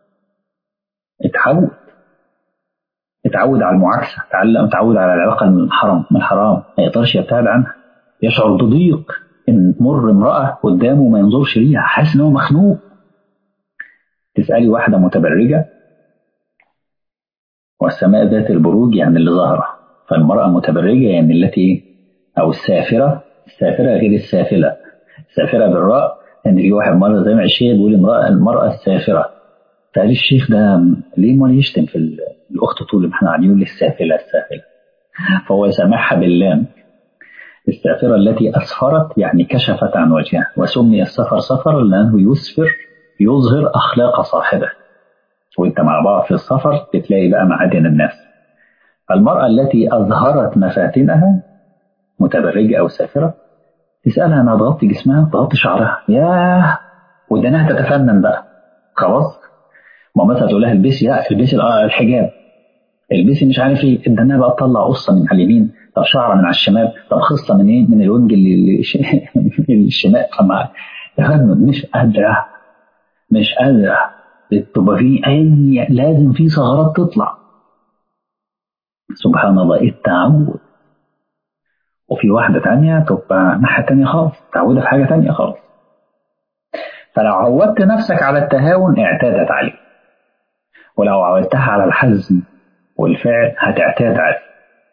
اتعود اتعود على المعاكسة اتعلم اتعود على العلاقة من الحرام من الحرام ما يقدرش يبتعد عنها يشعر بضيق ان تمر امرأة قدامه ما ينظرش ليها حاسس ان هو مخنوق تسألي واحدة متبرجة والسماء ذات البروج يعني اللي ظاهرة فالمرأة متبرجة يعني التي أو السافرة السافرة غير السافلة السافرة بالراء ان في واحد مرة زي ما الشيخ بيقول امرأة المرأة السافرة فقال الشيخ ده ليه ما يشتم في الأخت طول ما احنا قاعدين يقول السافلة السافلة فهو سامحها باللام السافرة التي أسفرت يعني كشفت عن وجهها وسمي السفر سفر لأنه يسفر يظهر أخلاق صاحبه وانت مع بعض في السفر بتلاقي بقى معادن الناس المرأة التي أظهرت مفاتنها متبرجة أو سافرة تسألها أنا ضغطت جسمها ضغطت شعرها ياه ودانها تتفنن بقى خلاص ما مثلا تقول لها البسي لا البسي الحجاب البسي مش عارف ايه ادانها بقى تطلع قصه من على اليمين طب شعره من على الشمال طب خصه من ايه من الونج اللي الشمال مع تفنن مش قادره مش قادره تبقى في اي لازم في ثغرات تطلع سبحان الله التعود وفي واحدة تانية تبقى ناحية تانية خالص تعودة في حاجة تانية خالص فلو عودت نفسك على التهاون اعتادت عليه ولو عودتها على الحزم والفعل هتعتاد عليه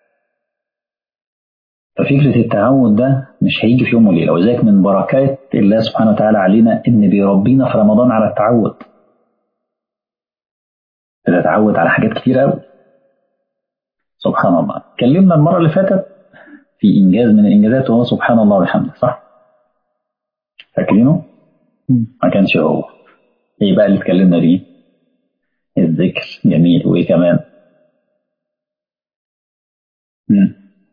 ففكرة التعود ده مش هيجي في يوم وليلة وذلك من بركات الله سبحانه وتعالى علينا إن بيربينا في رمضان على التعود بتتعود على حاجات كتير قوي سبحان الله اتكلمنا المرة اللي فاتت في إنجاز من الإنجازات وهو سبحان الله وبحمده صح؟ فاكرينه؟ ما كانش هو إيه بقى اللي اتكلمنا فيه؟ الذكر جميل وإيه كمان؟ مم.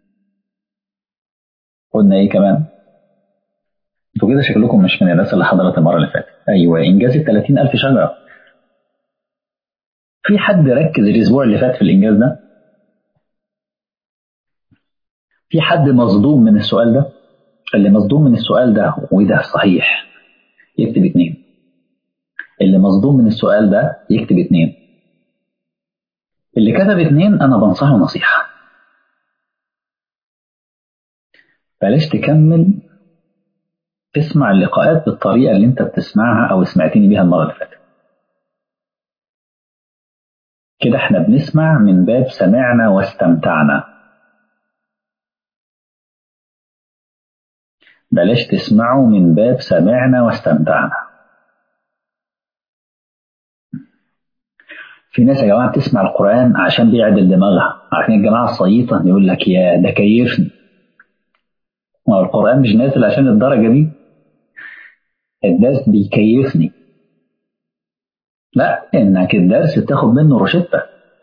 قلنا إيه كمان؟ انتوا كده شكلكم مش من الناس اللي حضرت المرة اللي فاتت أيوه إنجاز ال 30000 شجرة في حد ركز الأسبوع اللي فات في الإنجاز ده؟ في حد مصدوم من السؤال ده اللي مصدوم من السؤال ده وده صحيح يكتب اتنين اللي مصدوم من السؤال ده يكتب اتنين اللي كتب اتنين انا بنصحه نصيحة بلاش تكمل تسمع اللقاءات بالطريقة اللي انت بتسمعها او سمعتني بيها المرة اللي فاتت كده احنا بنسمع من باب سمعنا واستمتعنا بلاش تسمعوا من باب سمعنا واستمتعنا في ناس يا جماعة بتسمع القرآن عشان بيعدل دماغها عارفين الجماعة الصييطة يقول لك يا ده كيفني ما القرآن مش نازل عشان الدرجة دي الدرس بيكيفني لا انك الدرس تاخد منه روشتة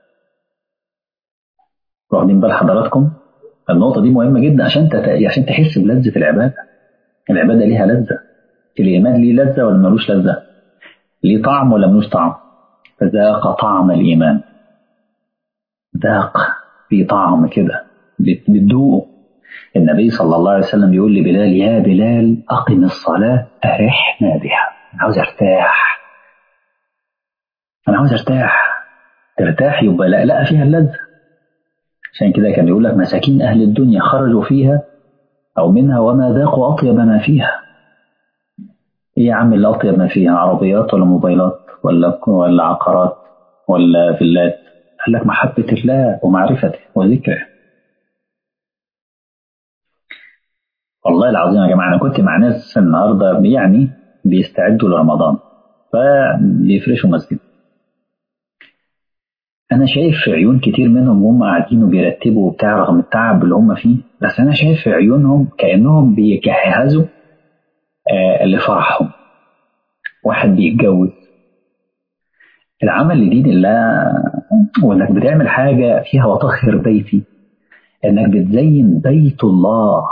واخدين بال حضراتكم النقطة دي مهمة جدا عشان تت... عشان تحس بلذة العبادة العبادة ليها لذة الإيمان ليه لذة ولا ملوش لذة ليه طعم ولا ملوش طعم فذاق طعم الإيمان ذاق في طعم كده بتدوقه النبي صلى الله عليه وسلم بيقول لبلال يا بلال أقم الصلاة أرحنا بها أنا عاوز أرتاح أنا عاوز أرتاح ترتاح يبقى لا لا فيها اللذة عشان كده كان يقول لك مساكين أهل الدنيا خرجوا فيها أو منها وما ذاقوا أطيب ما فيها إيه يا عم اللي أطيب ما فيها عربيات ولا موبايلات ولا ولا عقارات ولا فيلات قال لك محبة الله ومعرفته وذكره والله العظيم يا جماعة أنا كنت مع ناس النهاردة يعني بيستعدوا لرمضان فبيفرشوا مسجد أنا شايف في عيون كتير منهم وهم قاعدين وبيرتبوا وبتاع رغم التعب اللي هم فيه بس أنا شايف في عيونهم كأنهم بيجهزوا آه لفرحهم واحد بيتجوز العمل لدين الله وإنك بتعمل حاجة فيها وطهر بيتي إنك بتزين بيت الله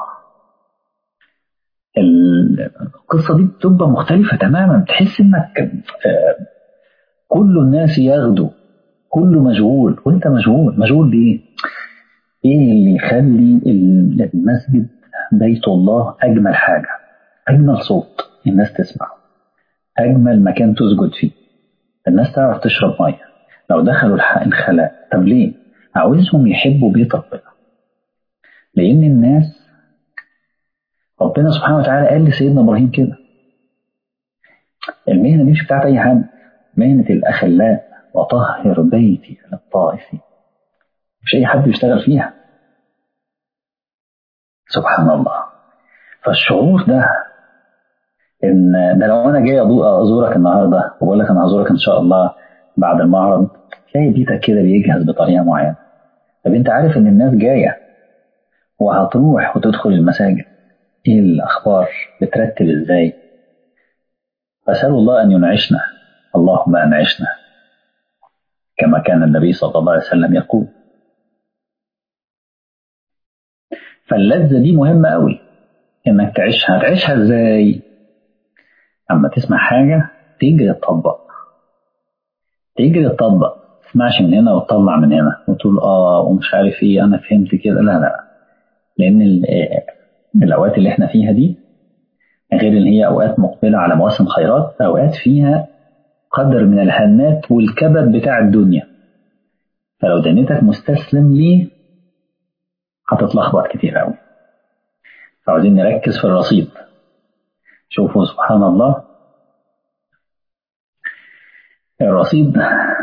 القصة دي بتبقى مختلفة تماما تحس إنك آه كل الناس ياخدوا كله مشغول وانت مشغول مشغول بايه ايه اللي يخلي المسجد بيت الله اجمل حاجه اجمل صوت الناس تسمع أجمل مكان تسجد فيه الناس تعرف تشرب مية لو دخلوا الخلاء طب ليه؟ عاوزهم يحبوا بيت ربنا لأن الناس ربنا سبحانه وتعالى قال لسيدنا إبراهيم كده المهنة دي مش بتاعت أي حد مهنة الأخلاء وطهر بيتي للطائفين مش أي حد يشتغل فيها سبحان الله فالشعور ده ان ده لو انا جاي ازورك النهارده وبقول لك انا هزورك ان شاء الله بعد المعرض تلاقي بيتك كده بيجهز بطريقه معينه طب انت عارف ان الناس جايه وهتروح وتدخل المساجد ايه الاخبار بترتب ازاي اسال الله ان ينعشنا اللهم انعشنا كما كان النبي صلى الله عليه وسلم يقول فاللذة دي مهمة قوي انك تعيشها تعيشها ازاي اما تسمع حاجة تجري تطبق تجري تطبق تسمعش من هنا وتطلع من هنا وتقول اه ومش عارف ايه انا فهمت كده لا لا لان الاوقات اللي احنا فيها دي غير ان هي اوقات مقبلة على مواسم خيرات اوقات فيها قدر من الهنات والكبد بتاع الدنيا فلو دنيتك مستسلم ليه هتتلخبط كتير قوي فعاوزين نركز في الرصيد شوفوا سبحان الله الرصيد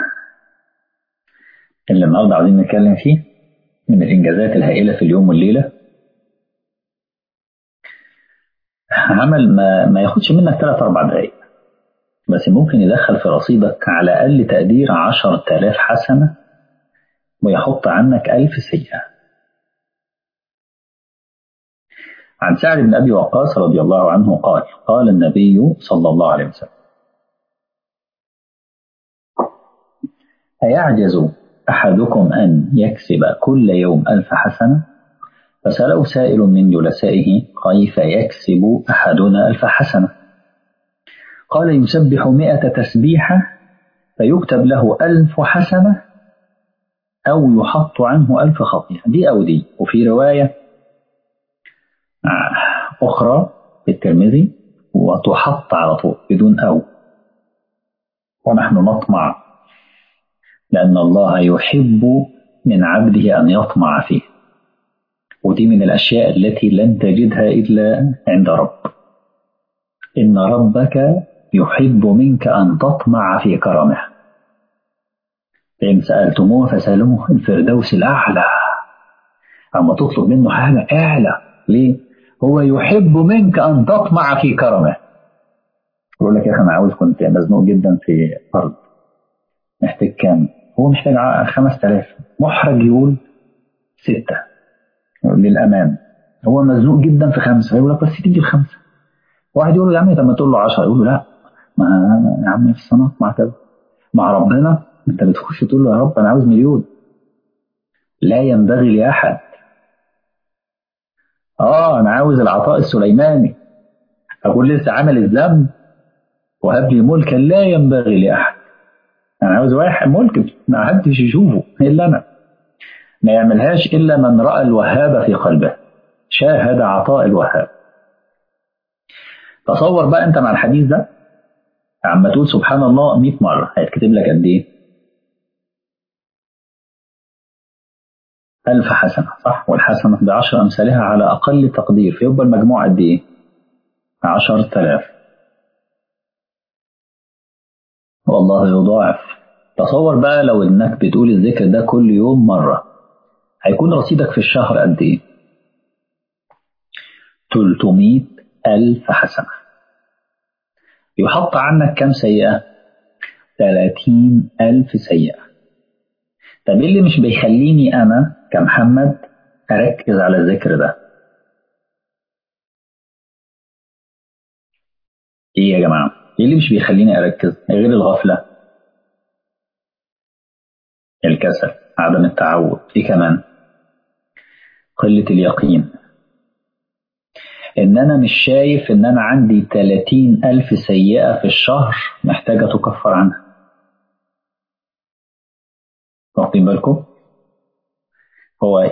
اللي النهارده عاوزين نتكلم فيه من الانجازات الهائله في اليوم والليله عمل ما ما ياخدش منك 3 4 دقايق بس ممكن يدخل في رصيدك على اقل تقدير 10000 حسنه ويحط عنك 1000 سيئه عن سعد بن أبي وقاص رضي الله عنه قال قال النبي صلى الله عليه وسلم أيعجز أحدكم أن يكسب كل يوم ألف حسنة فسأله سائل من جلسائه كيف يكسب أحدنا ألف حسنة قال يسبح مئة تسبيحة فيكتب له ألف حسنة أو يحط عنه ألف خطيئة دي أو دي وفي رواية أخرى في الترمذي وتحط على طول بدون أو ونحن نطمع لأن الله يحب من عبده أن يطمع فيه ودي من الأشياء التي لن تجدها إلا عند رب إن ربك يحب منك أن تطمع في كرمه فإن سألتموه فسألوه الفردوس الأعلى أما تطلب منه حاجة أعلى ليه؟ هو يحب منك أن تطمع في كرمه يقول لك يا أخي أنا عاوز كنت مزنوق جدا في أرض محتاج كام؟ هو محتاج 5000 محرج يقول ستة للأمان هو مزنوق جدا في خمسة فيقول لك بس تيجي الخمسة واحد يقول له يا عم طب ما تقول له 10 يقول له لا ما يا عم في الصناعة مع كذا مع ربنا انت بتخش تقول له يا رب انا عاوز مليون لا ينبغي لاحد اه انا عاوز العطاء السليماني اقول لسه عمل الذنب وهب لي ملكا لا ينبغي لاحد انا عاوز واحد ملك ما حدش يشوفه الا انا ما يعملهاش الا من راى الوهاب في قلبه شاهد عطاء الوهاب تصور بقى انت مع الحديث ده عم تقول سبحان الله 100 مره هيتكتب لك قد ايه؟ ألف حسنة صح والحسنة بعشر أمثالها على أقل تقدير فيبقى المجموع قد إيه؟ عشر تلاف والله يضاعف تصور بقى لو إنك بتقول الذكر ده كل يوم مرة هيكون رصيدك في الشهر قد إيه؟ 300 ألف حسنة يحط عنك كم سيئة؟ 30 ألف سيئة طب إيه اللي مش بيخليني أنا كمحمد أركز على الذكر ده إيه يا جماعة إيه اللي مش بيخليني أركز غير الغفلة الكسل عدم التعود إيه كمان قلة اليقين إن أنا مش شايف إن أنا عندي 30 ألف سيئة في الشهر محتاجة تكفر عنها واخدين بالكم؟ هو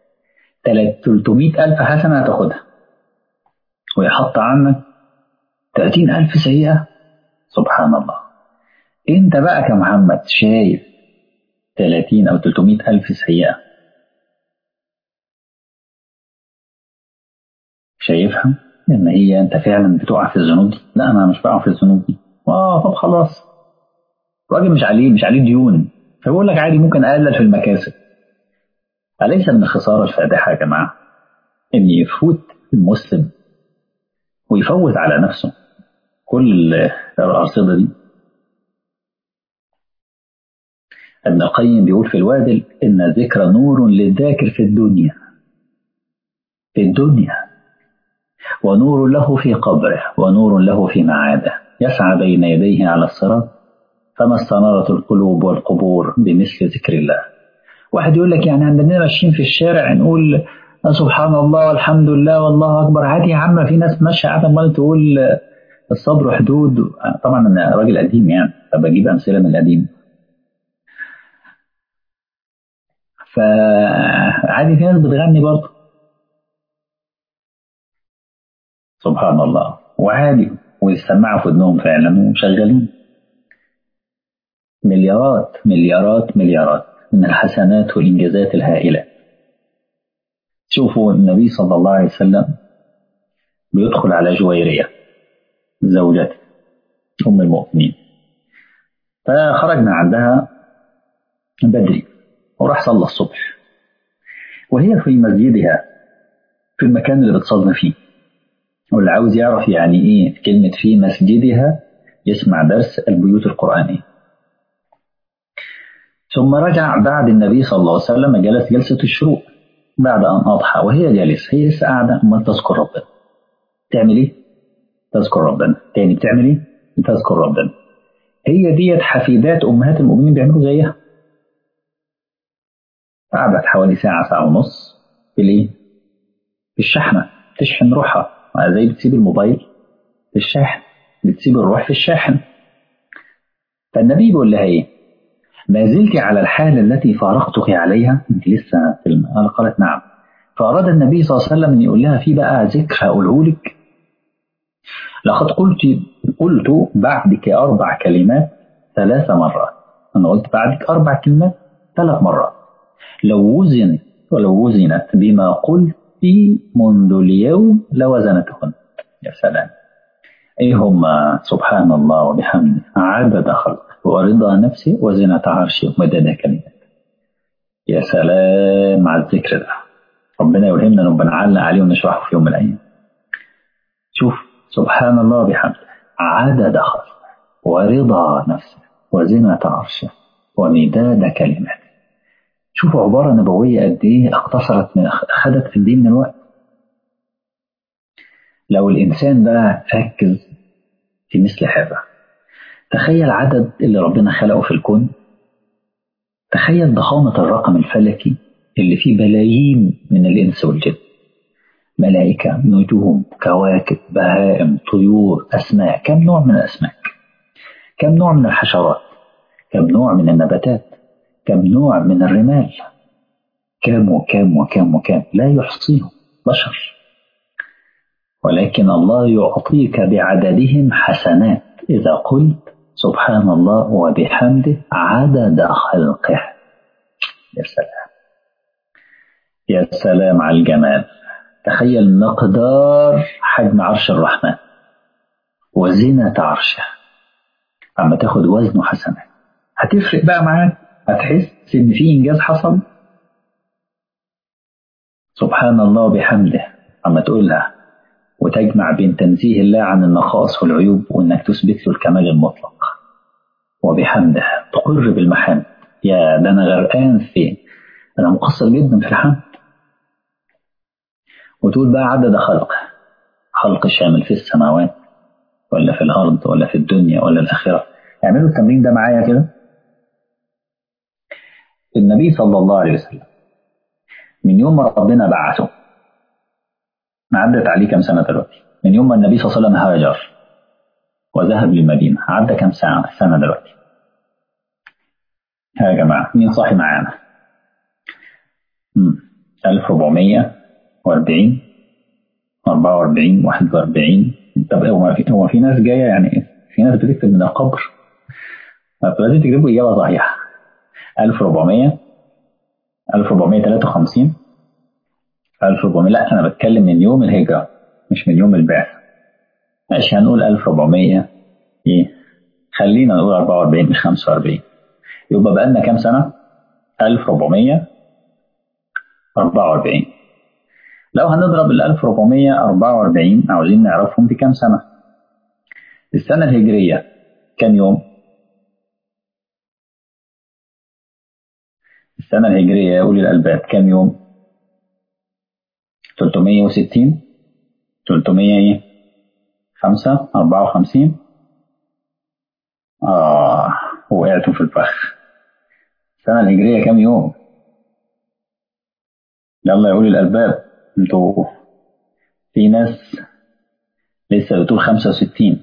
300 ألف حسنة هتاخدها ويحط عنك 30 ألف سيئة سبحان الله أنت بقى كمحمد شايف 30 أو 300 ألف سيئة شايفها إن هي أنت فعلا بتقع في الذنوب دي لا أنا مش بقع في الذنوب دي آه طب خلاص الراجل مش عليه مش عليه ديون فبقول لك عادي ممكن أقلل في المكاسب أليس من الخسارة الفادحة يا جماعة إن يفوت المسلم ويفوت على نفسه كل الأرصدة دي ابن القيم بيقول في الوادل إن الذكر نور للذاكر في الدنيا في الدنيا ونور له في قبره ونور له في معاده يسعى بين يديه على الصراط فما استنارت القلوب والقبور بمثل ذكر الله واحد يقول لك يعني عندنا ماشيين في الشارع نقول سبحان الله والحمد لله والله اكبر عادي يا عم في ناس ماشيه قاعده امال تقول الصبر حدود طبعا انا راجل قديم يعني فبجيب امثله من القديم فعادي في ناس بتغني برضه سبحان الله وعادي ويسمعوا في ودنهم فعلا وشغالين مليارات مليارات مليارات من الحسنات والإنجازات الهائلة شوفوا النبي صلى الله عليه وسلم بيدخل على جويرية زوجته أم المؤمنين فخرج من عندها بدري وراح صلى الصبح وهي في مسجدها في المكان اللي بتصلي فيه واللي عاوز يعرف يعني ايه كلمة في مسجدها يسمع درس البيوت القرآنية ثم رجع بعد النبي صلى الله عليه وسلم جلس جلسة الشروق بعد أن أضحى وهي جالسة هي لسه قاعدة أمال تذكر ربنا تعمل إيه؟ تذكر ربنا تاني بتعمل إيه؟ تذكر ربنا هي ديت حفيدات أمهات المؤمنين بيعملوا زيها قعدت حوالي ساعة ساعة ونص في الإيه؟ في الشحنة تشحن روحها زي بتسيب الموبايل في الشاحن بتسيب الروح في الشاحن فالنبي بيقول لها ايه ما زلت على الحالة التي فارقتك عليها انت لسه في الم... قالت نعم فأراد النبي صلى الله عليه وسلم أن يقول لها في بقى ذكر هقوله لك لقد قلت قلت بعدك أربع كلمات ثلاث مرات أنا قلت بعدك أربع كلمات ثلاث مرات لو وزن ولو وزنت بما قلت منذ اليوم لوزنتهن يا سلام ايه هما سبحان الله وبحمده عدد خلقه ورضا نفسه وزنة عرشه ومداد كلمات يا سلام على الذكر ده ربنا يلهمنا نبقى نعلق عليه ونشرحه في يوم من الايام شوف سبحان الله وبحمده عدد خلقه ورضا نفسه وزنة عرشه ومداد كلماته شوفوا عبارة نبوية قد إيه اختصرت من أخذت قد إيه من الوقت لو الإنسان بقى ركز في مثل هذا تخيل عدد اللي ربنا خلقه في الكون تخيل ضخامة الرقم الفلكي اللي فيه بلايين من الإنس والجن ملائكة نجوم كواكب بهائم طيور أسماك كم نوع من الأسماك كم نوع من الحشرات كم نوع من النباتات كم نوع من الرمال كم وكم وكم وكم لا يحصيهم بشر ولكن الله يعطيك بعددهم حسنات إذا قلت سبحان الله وبحمده عدد خلقه يا سلام يا سلام على الجمال تخيل مقدار حجم عرش الرحمن وزنة عرشه عم تاخد وزنه حسنات هتفرق بقى معاك هتحس ان في انجاز حصل سبحان الله وبحمده عم تقولها وتجمع بين تنزيه الله عن النقائص والعيوب وانك تثبت له الكمال المطلق وبحمده تقر بالمحامد يا ده انا غرقان في انا مقصر جدا في الحمد وتقول بقى عدد خلقه خلق شامل في السماوات ولا في الارض ولا في الدنيا ولا الاخره اعملوا التمرين ده معايا كده النبي صلى الله عليه وسلم من يوم ما ربنا بعثه عدت عليه كم سنة دلوقتي من يوم ما النبي صلى الله عليه وسلم هاجر وذهب للمدينة عدى كم سنة سنة دلوقتي ها يا جماعة مين صاحي معانا 1440 44 41 طب هو في هو في ناس جايه يعني في ناس بتكتب من القبر لازم تكتبوا اجابه صحيحه 1400 1453 1400 لا انا بتكلم من يوم الهجره مش من يوم البعثه ماشي هنقول 1400 ايه خلينا نقول 44 مش 45 يبقى بقى لنا كام سنه 1444 لو هنضرب ال 1444 عاوزين نعرفهم في كام سنة السنة الهجرية كام يوم السنة الهجرية يا أولي الألباب كام يوم 360 300 ايه 5 54 آه وقعتوا في الفخ السنة الهجرية كام يوم يلا يا أولي الألباب انتوا في ناس لسه بتقول 65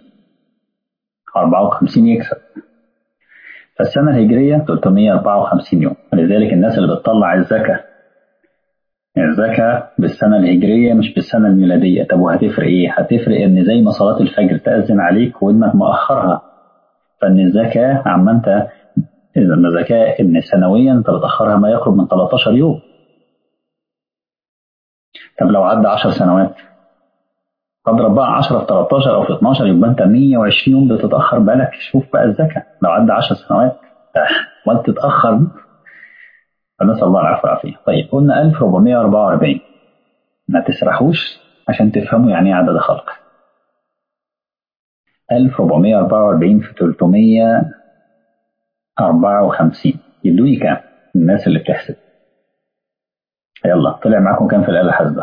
54 يكسب فالسنة الهجرية 354 يوم ولذلك الناس اللي بتطلع الزكاة الزكاة بالسنة الهجرية مش بالسنة الميلادية طب وهتفرق ايه؟ هتفرق ان زي ما صلاة الفجر تأذن عليك وانك مؤخرها فان الزكاة عما انت اذا الزكاة ان سنويا انت بتأخرها ما يقرب من 13 يوم طب لو عدى 10 سنوات اضرب بقى 10 في 13 او في 12 يبقى انت 120 يوم بتتاخر بالك شوف بقى الزكاه لو عدى 10 سنوات وانت تتاخر دي فنسال الله العفو والعافيه طيب قلنا 1444 ما تسرحوش عشان تفهموا يعني ايه عدد خلق 1444 في 354 يدوني كام الناس اللي بتحسب يلا طلع معاكم كام في الآلة الحاسبة؟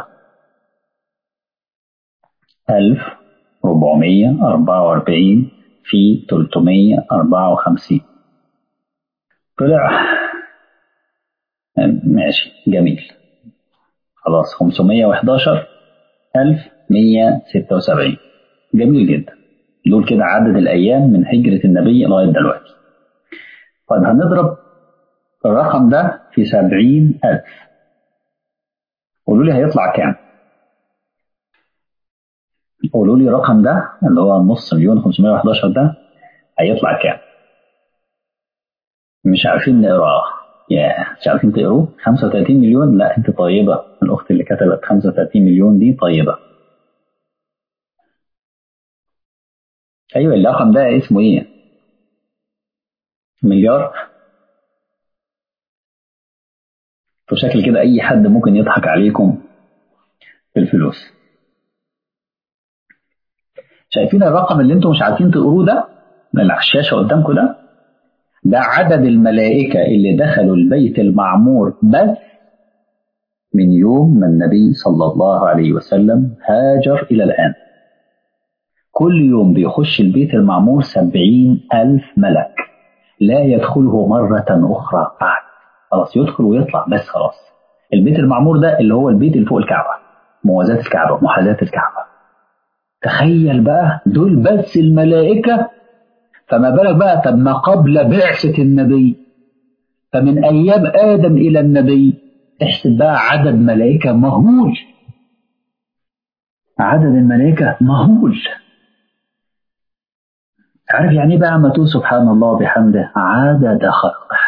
1444 في 354 طلع ماشي جميل خلاص 511 1176 جميل جدا دول كده عدد الأيام من هجرة النبي لغاية دلوقتي طيب هنضرب الرقم ده في 70000 قولوا لي هيطلع كام قولوا لي الرقم ده اللي هو نص مليون 511 ده هيطلع كام مش عارفين نقراه يا مش عارفين تقروه 35 مليون لا انت طيبه الاخت اللي كتبت 35 مليون دي طيبه ايوه الرقم ده اسمه ايه مليار فشكل كده اي حد ممكن يضحك عليكم في الفلوس شايفين الرقم اللي انتم مش عارفين تقروه ده اللي على الشاشه قدامكم ده ده عدد الملائكه اللي دخلوا البيت المعمور بس من يوم ما النبي صلى الله عليه وسلم هاجر الى الان كل يوم بيخش البيت المعمور سبعين ألف ملك لا يدخله مرة أخرى بعد خلاص يدخل ويطلع بس خلاص البيت المعمور ده اللي هو البيت اللي فوق الكعبة موازاة الكعبة محاذاة الكعبة تخيل بقى دول بس الملائكة فما بالك بقى طب ما قبل بعثة النبي فمن أيام آدم إلى النبي احسب بقى عدد ملائكة مهول عدد الملائكة مهول عارف يعني ايه بقى ما تقول سبحان الله بحمده عدد خلقه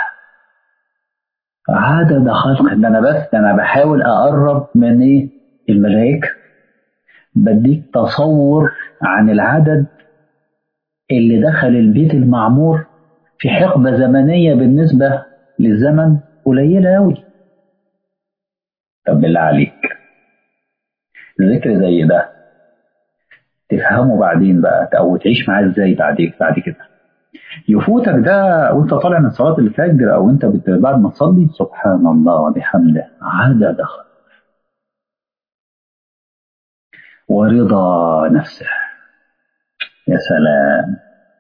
عدد خلقه ده انا بس ده انا بحاول اقرب من ايه الملائكه بديك تصور عن العدد اللي دخل البيت المعمور في حقبة زمنية بالنسبة للزمن قليلة أوي طب بالله عليك ذكر زي ده تفهمه بعدين بقى او تعيش معاه ازاي بعد بعد كده يفوتك ده وانت طالع من صلاه الفجر او انت بعد ما تصلي سبحان الله وبحمده عدد خلق ورضا نفسه يا سلام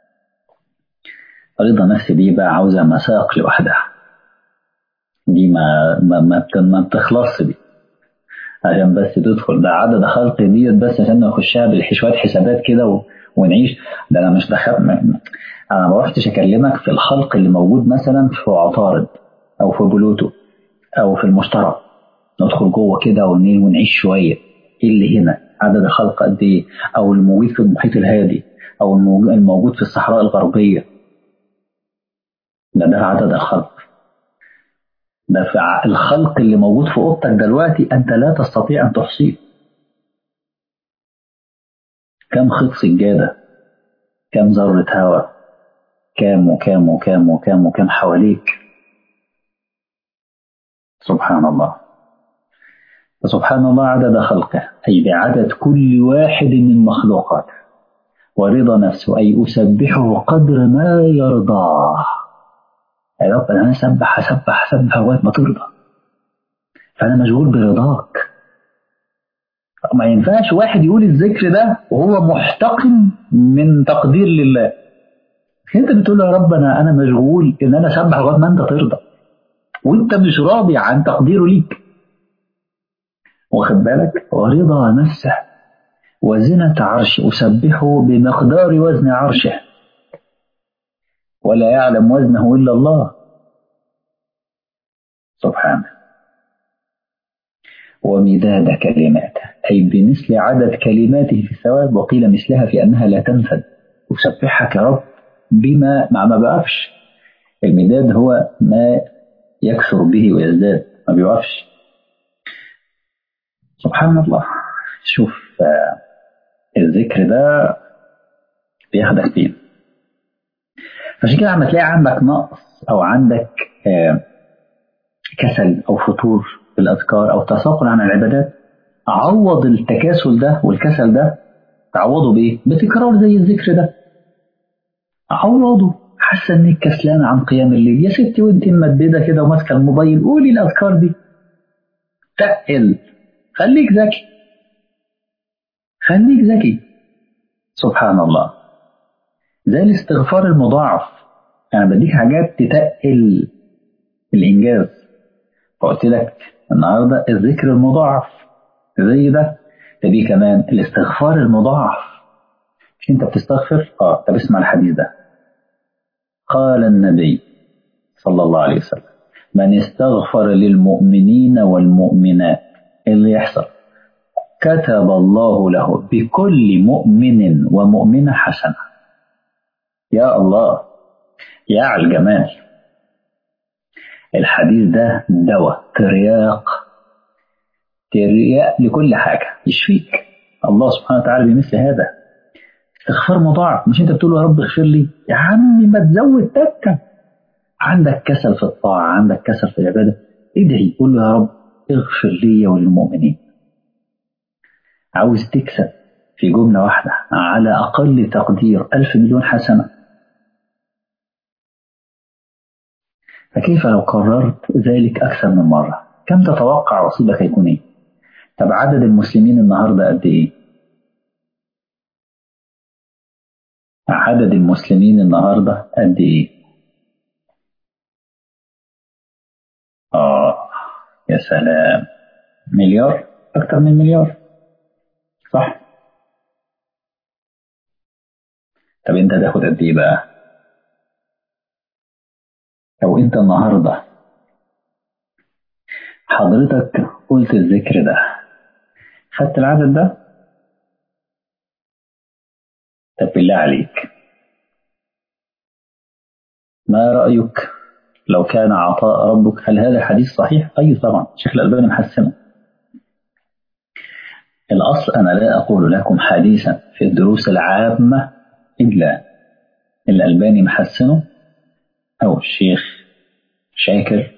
رضا نفسي دي بقى عاوزه مساق لوحدها دي ما ما ما, ما بتخلصش دي عشان بس تدخل ده عدد خلق ديت بس عشان نخشها بالحشوات حسابات كده و... ونعيش ده انا مش دخل انا ما رحتش اكلمك في الخلق اللي موجود مثلا في عطارد او في بلوتو او في المشترك ندخل جوه كده ونعيش شويه ايه اللي هنا عدد الخلق قد ايه او الموجود في المحيط الهادي او الموجود في الصحراء الغربيه ده ده عدد الخلق ده في الخلق اللي موجود في اوضتك دلوقتي انت لا تستطيع ان تحصيه كم خيط سجاده كم ذره هواء كام وكام وكام وكام وكام حواليك سبحان الله فسبحان الله عدد خلقه أي بعدد كل واحد من مخلوقاته ورضا نفسه أي أسبحه قدر ما يرضاه يا رب أنا أسبح أسبح أسبح لغاية ما ترضى فأنا مشغول برضاك ما ينفعش واحد يقول الذكر ده وهو محتقن من تقدير لله انت بتقول يا رب انا انا مشغول ان انا اسبح لغايه ما انت ترضى وانت مش راضي عن تقديره ليك واخد بالك ورضا نفسه وزنة عرشه أسبحه بمقدار وزن عرشه ولا يعلم وزنه إلا الله سبحانه ومداد كلماته أي بمثل عدد كلماته في الثواب وقيل مثلها في أنها لا تنفد أسبحك يا رب بما مع ما بقفش المداد هو ما يكثر به ويزداد ما بيوقفش سبحان الله شوف الذكر ده بياخدك فين عشان كده لما تلاقي عندك نقص او عندك كسل او فتور في الاذكار او تساقل عن العبادات عوض التكاسل ده والكسل ده تعوضه بايه؟ بتكرار زي الذكر ده عوضه حاسه انك كسلانه عن قيام الليل يا ستي وانت ممدده كده وماسكه الموبايل قولي الاذكار دي تقل خليك ذكي خليك ذكي سبحان الله زي الاستغفار المضاعف انا يعني بديك حاجات تتقل الانجاز فقلت لك النهارده الذكر المضاعف زي ده تبي كمان الاستغفار المضاعف مش انت بتستغفر اه طب اسمع الحديث ده قال النبي صلى الله عليه وسلم من استغفر للمؤمنين والمؤمنات اللي يحصل كتب الله له بكل مؤمن ومؤمنة حسنة يا الله يا على الجمال الحديث ده دواء ترياق ترياق لكل حاجة يشفيك الله سبحانه وتعالى بمثل هذا استغفار مضاعف مش انت بتقول يا رب اغفر لي يا عمي ما تزود تكة عندك كسل في الطاعة عندك كسل في العبادة ادعي قول له يا رب اغفر لي وللمؤمنين عاوز تكسب في جملة واحدة على أقل تقدير ألف مليون حسنة فكيف لو قررت ذلك أكثر من مرة كم تتوقع رصيدك هيكون إيه طب عدد المسلمين النهاردة قد إيه عدد المسلمين النهاردة قد إيه آه يا سلام مليار أكثر من مليار صح طب أنت تاخد قد إيه بقى لو أنت النهاردة حضرتك قلت الذكر ده خدت العدد ده طب بالله عليك ما رأيك لو كان عطاء ربك هل هذا حديث صحيح؟ أي طبعا شيخ الألباني محسنه الأصل أنا لا أقول لكم حديثا في الدروس العامة إلا الألباني محسنه أو الشيخ شاكر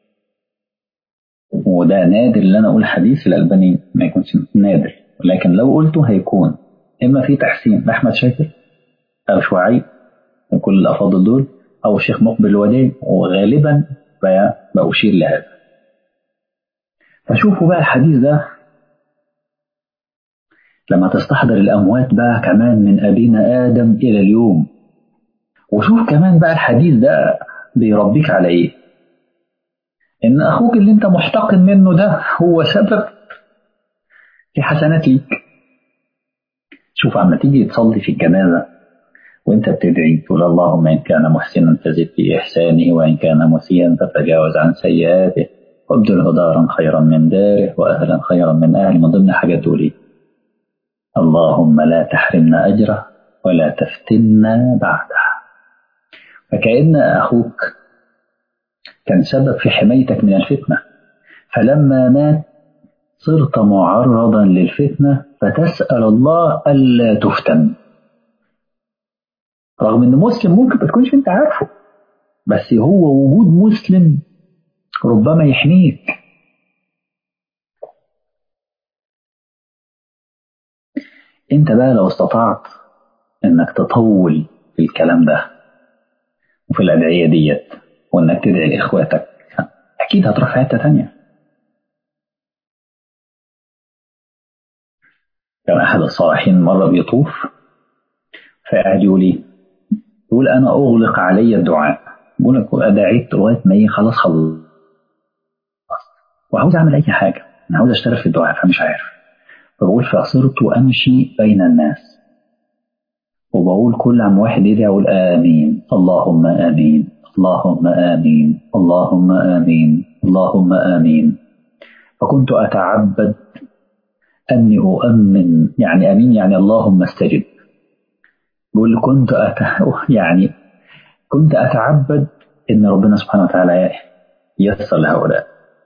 وده نادر اللي أنا أقول حديث الألباني ما يكونش نادر ولكن لو قلته هيكون إما في تحسين لأحمد شاكر أو شوعي من كل الأفاضل دول أو الشيخ مقبل الوديع وغالبا بأشير لهذا فشوفوا بقى الحديث ده لما تستحضر الأموات بقى كمان من أبينا آدم إلى اليوم وشوف كمان بقى الحديث ده بيربيك على إيه إن أخوك اللي أنت محتقن منه ده هو سبب في حسنات ليك شوف عما تيجي تصلي في الجنازة وانت بتدعي تقول اللهم ان كان محسنا فزد في احسانه وان كان مسيئا فتجاوز عن سيئاته وابدله دارا خيرا من داره واهلا خيرا من اهله من ضمن حاجات دول اللهم لا تحرمنا أجره ولا تفتنا بعده فكأن أخوك كان سبب في حمايتك من الفتنة فلما مات صرت معرضا للفتنة فتسأل الله ألا تفتن رغم ان مسلم ممكن ما تكونش انت عارفه بس هو وجود مسلم ربما يحميك انت بقى لو استطعت انك تطول في الكلام ده وفي الادعيه ديت وانك تدعي لاخواتك اكيد هتروح في حته تانيه كان احد الصالحين مره بيطوف فقعد يقول ايه يقول انا اغلق علي الدعاء بقول لك دعيت لغايه ما ايه خلاص خلص وعاوز اعمل اي حاجه انا عاوز اشترك في الدعاء فمش عارف فبقول فصرت امشي بين الناس وبقول كل عم واحد يدعي اقول امين اللهم امين اللهم امين اللهم امين اللهم امين فكنت اتعبد اني اؤمن يعني امين يعني اللهم استجب بقول كنت أت... يعني كنت اتعبد ان ربنا سبحانه وتعالى ييسر لهؤلاء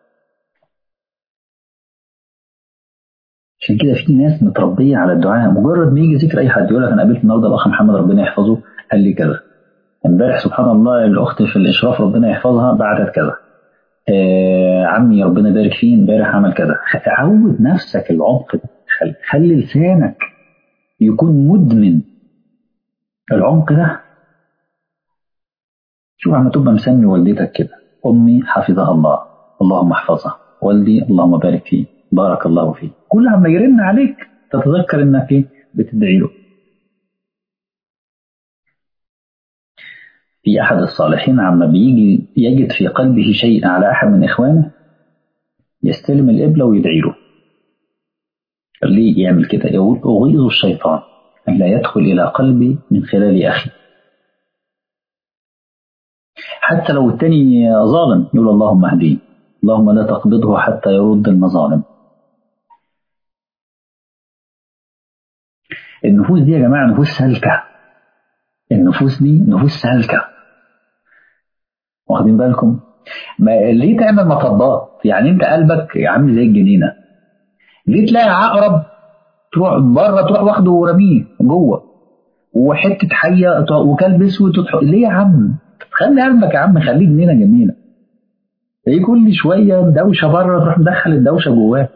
عشان كده في ناس متربيه على الدعاء مجرد ما يجي ذكر اي حد يقول لك انا قابلت النهارده الاخ محمد ربنا يحفظه قال لي كذا امبارح سبحان الله الاخت في الاشراف ربنا يحفظها بعتت كذا آه عمي ربنا يبارك فيه امبارح عمل كذا عود نفسك العمق ده خلي, خلي لسانك يكون مدمن العمق ده شوف عم تبقى مسمي والدتك كده امي حفظها الله اللهم احفظها والدي اللهم بارك فيه بارك الله فيه كل عم يرن عليك تتذكر انك ايه بتدعي له في احد الصالحين عما بيجي يجد في قلبه شيء على احد من اخوانه يستلم القبلة ويدعي له ليه يعمل كده يقول أغيظ الشيطان أن لا يدخل إلى قلبي من خلال أخي حتى لو التاني ظالم يقول اللهم اهديه اللهم لا تقبضه حتى يرد المظالم النفوس دي يا جماعة نفوس سالكة النفوس دي نفوس سالكة واخدين بالكم ما ليه تعمل مطبات يعني انت قلبك عامل زي الجنينة ليه تلاقي عقرب تروح بره تروح واخده ورميه جوه وحته حيه وكلب اسود تضحك ليه يا عم خلي قلبك يا عم خليه جنينه جميله ايه كل شويه دوشه بره تروح مدخل الدوشه جواك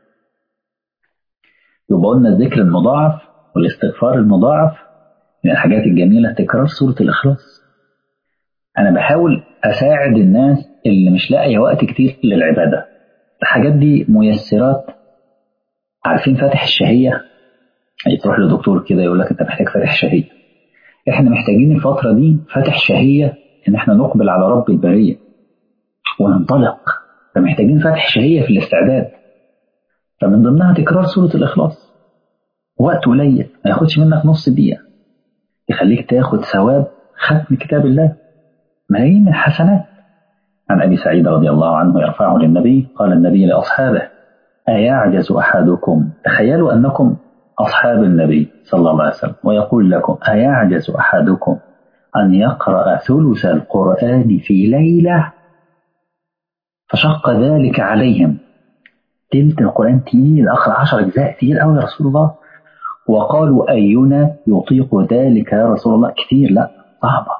يبقى قلنا الذكر المضاعف والاستغفار المضاعف من الحاجات الجميله تكرار سوره الاخلاص انا بحاول اساعد الناس اللي مش لاقيه وقت كتير للعباده الحاجات دي ميسرات عارفين فاتح الشهيه يعني تروح لدكتور كده يقول لك انت محتاج فاتح شهيه احنا محتاجين الفتره دي فاتح شهيه ان احنا نقبل على رب البريه وننطلق فمحتاجين فتح شهيه في الاستعداد فمن ضمنها تكرار سوره الاخلاص وقت قليل ما ياخدش منك نص دقيقه يخليك تاخد ثواب ختم كتاب الله ملايين من الحسنات عن ابي سعيد رضي الله عنه يرفعه للنبي قال النبي لاصحابه ايعجز احدكم تخيلوا انكم اصحاب النبي صلى الله عليه وسلم ويقول لكم ايعجز احدكم ان يقرا ثلث القران في ليله فشق ذلك عليهم تلت القران تقيل اقرا عشر اجزاء تقيل قوي يا رسول الله وقالوا اينا يطيق ذلك يا رسول الله كثير لا صعبه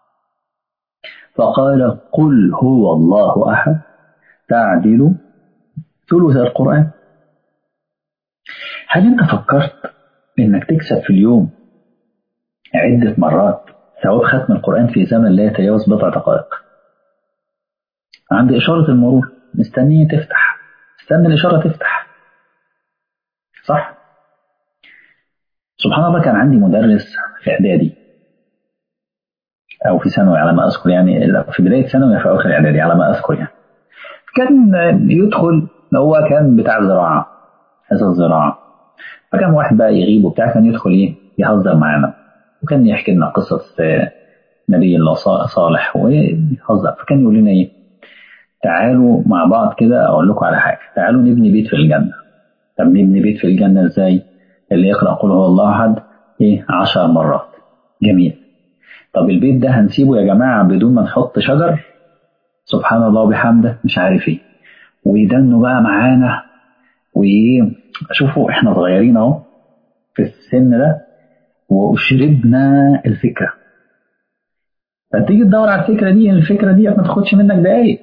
فقال قل هو الله احد تعدل ثلث القران هل انت فكرت انك تكسب في اليوم عده مرات ثواب ختم القران في زمن لا يتجاوز بضع دقائق عند اشاره المرور مستنيه تفتح استنى الاشاره تفتح صح سبحان الله كان عندي مدرس في اعدادي او في ثانوي على ما اذكر يعني في بدايه ثانوي في اواخر اعدادي على ما اذكر يعني كان يدخل هو كان بتاع زراعه حصص زراعه فكان واحد بقى يغيب وبتاع كان يدخل ايه يهزر معانا وكان يحكي لنا قصص نبي الله صالح ويهزر فكان يقول لنا ايه تعالوا مع بعض كده اقول لكم على حاجه تعالوا نبني بيت في الجنه طب نبني بيت في الجنه ازاي اللي يقرأ قل هو الله أحد إيه عشر مرات جميل طب البيت ده هنسيبه يا جماعة بدون ما نحط شجر سبحان الله وبحمده مش عارف إيه ويدنوا بقى معانا وإيه شوفوا إحنا صغيرين أهو في السن ده وشربنا الفكرة فتيجي تدور على الفكرة دي الفكرة دي ما تاخدش منك دقايق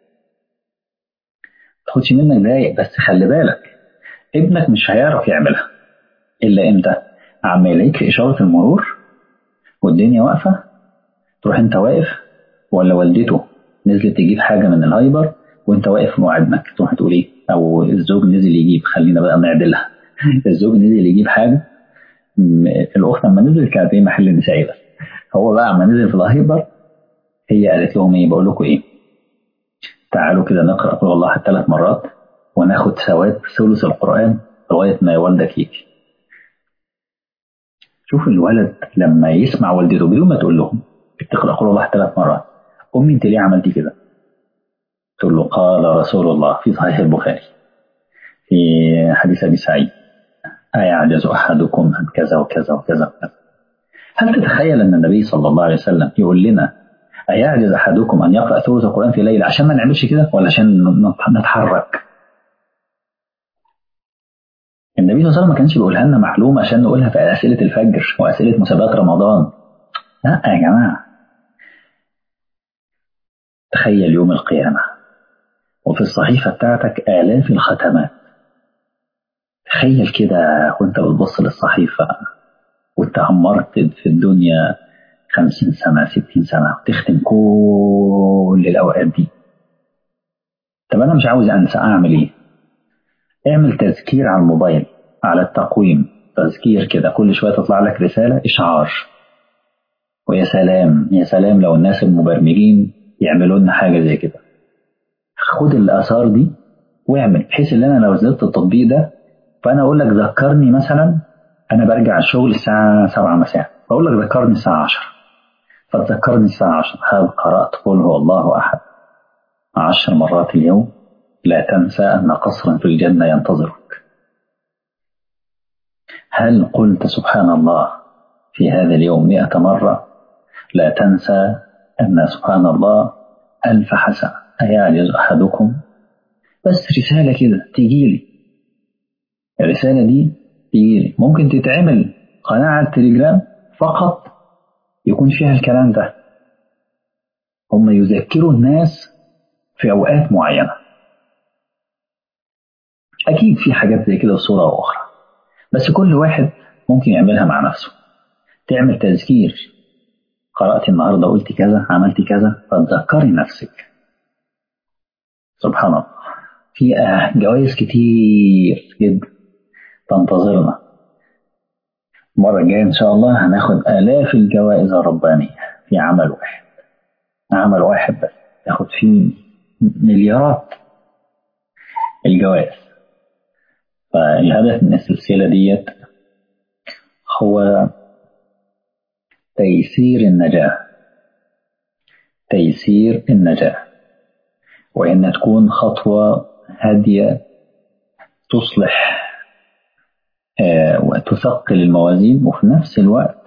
ما تاخدش منك دقايق بس خلي بالك ابنك مش هيعرف يعملها إلا إمتى عم يلاقيك إشارة المرور والدنيا واقفة تروح أنت واقف ولا والدته نزلت تجيب حاجة من الهايبر وأنت واقف مع ابنك تروح تقول إيه أو الزوج نزل يجيب خلينا بقى نعدلها الزوج نزل يجيب حاجة الأخت لما نزل كانت إيه محل نسائي بس هو بقى عما نزل في الهايبر هي قالت لهم إيه بقول لكم إيه تعالوا كده نقرأ قل الله ثلاث مرات وناخد ثواب ثلث القرآن لغاية ما والدك يجي شوف الولد لما يسمع والدته بدون ما تقول لهم بتقرأ قل الله ثلاث مرات أمي أنت ليه عملتي كده؟ تقول له قال رسول الله في صحيح البخاري في حديث أبي سعيد أيعجز أحدكم عن كذا وكذا وكذا وكذا هل تتخيل أن النبي صلى الله عليه وسلم يقول لنا أيعجز أحدكم أن يقرأ ثلث القرآن في ليلة عشان ما نعملش كده ولا عشان نتحرك النبي صلى الله عليه وسلم ما كانش بيقولها لنا معلومة عشان نقولها في أسئلة الفجر وأسئلة مسابقات رمضان لا يا جماعة تخيل يوم القيامة وفي الصحيفة بتاعتك آلاف الختمات تخيل كده وانت بتبص للصحيفة وانت عمرت في الدنيا خمسين سنة ستين سنة وتختم كل الأوقات دي طب أنا مش عاوز أنسى أعمل إيه؟ اعمل تذكير على الموبايل على التقويم تذكير كده كل شوية تطلع لك رسالة إشعار ويا سلام يا سلام لو الناس المبرمجين يعملوا لنا حاجة زي كده خد الآثار دي واعمل بحيث ان انا لو نزلت التطبيق ده فانا اقول لك ذكرني مثلا انا برجع الشغل الساعة 7 مساء فاقول لك ذكرني الساعة 10 فتذكرني الساعة 10 هل قرأت قل هو الله أحد عشر مرات اليوم لا تنسى أن قصرا في الجنة ينتظرك هل قلت سبحان الله في هذا اليوم مئة مرة لا تنسى أن سبحان الله ألف حسنة أيعجز أحدكم بس رسالة كده تجيلي الرسالة دي تجيلي ممكن تتعمل قناة على التليجرام فقط يكون فيها الكلام ده هم يذكروا الناس في أوقات معينة أكيد في حاجات زي كده صورة أخرى بس كل واحد ممكن يعملها مع نفسه تعمل تذكير قرأت النهاردة قلت كذا عملت كذا فتذكري نفسك سبحان الله في جوائز كتير جدا تنتظرنا المرة الجاية إن شاء الله هناخد آلاف الجوائز الربانية في عمل واحد عمل واحد بس تاخد فيه مليارات الجوائز فالهدف من السلسلة ديت هو تيسير النجاة تيسير النجاة وإن تكون خطوة هادية تصلح آه وتثقل الموازين وفي نفس الوقت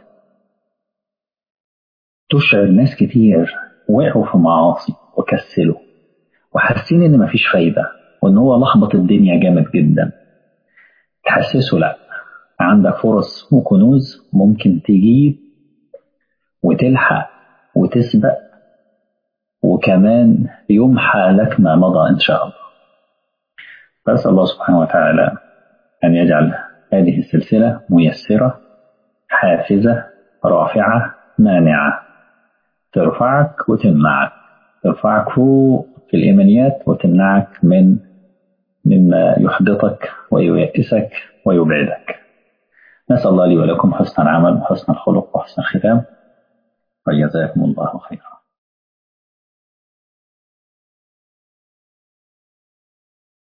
تشعر ناس كتير وقعوا في معاصي وكسلوا وحاسين ان مفيش فايدة وان هو لخبط الدنيا جامد جدا تحسسه لا عندك فرص وكنوز ممكن تجيب وتلحق وتسبق وكمان يمحى لك ما مضى إن شاء الله فأسأل الله سبحانه وتعالى أن يجعل هذه السلسلة ميسرة حافزة رافعة مانعة ترفعك وتمنعك ترفعك فوق في الإيمانيات وتمنعك من مما يحبطك وييأسك ويبعدك نسأل الله لي ولكم حسن العمل وحسن الخلق وحسن الختام وجزاكم الله خيرا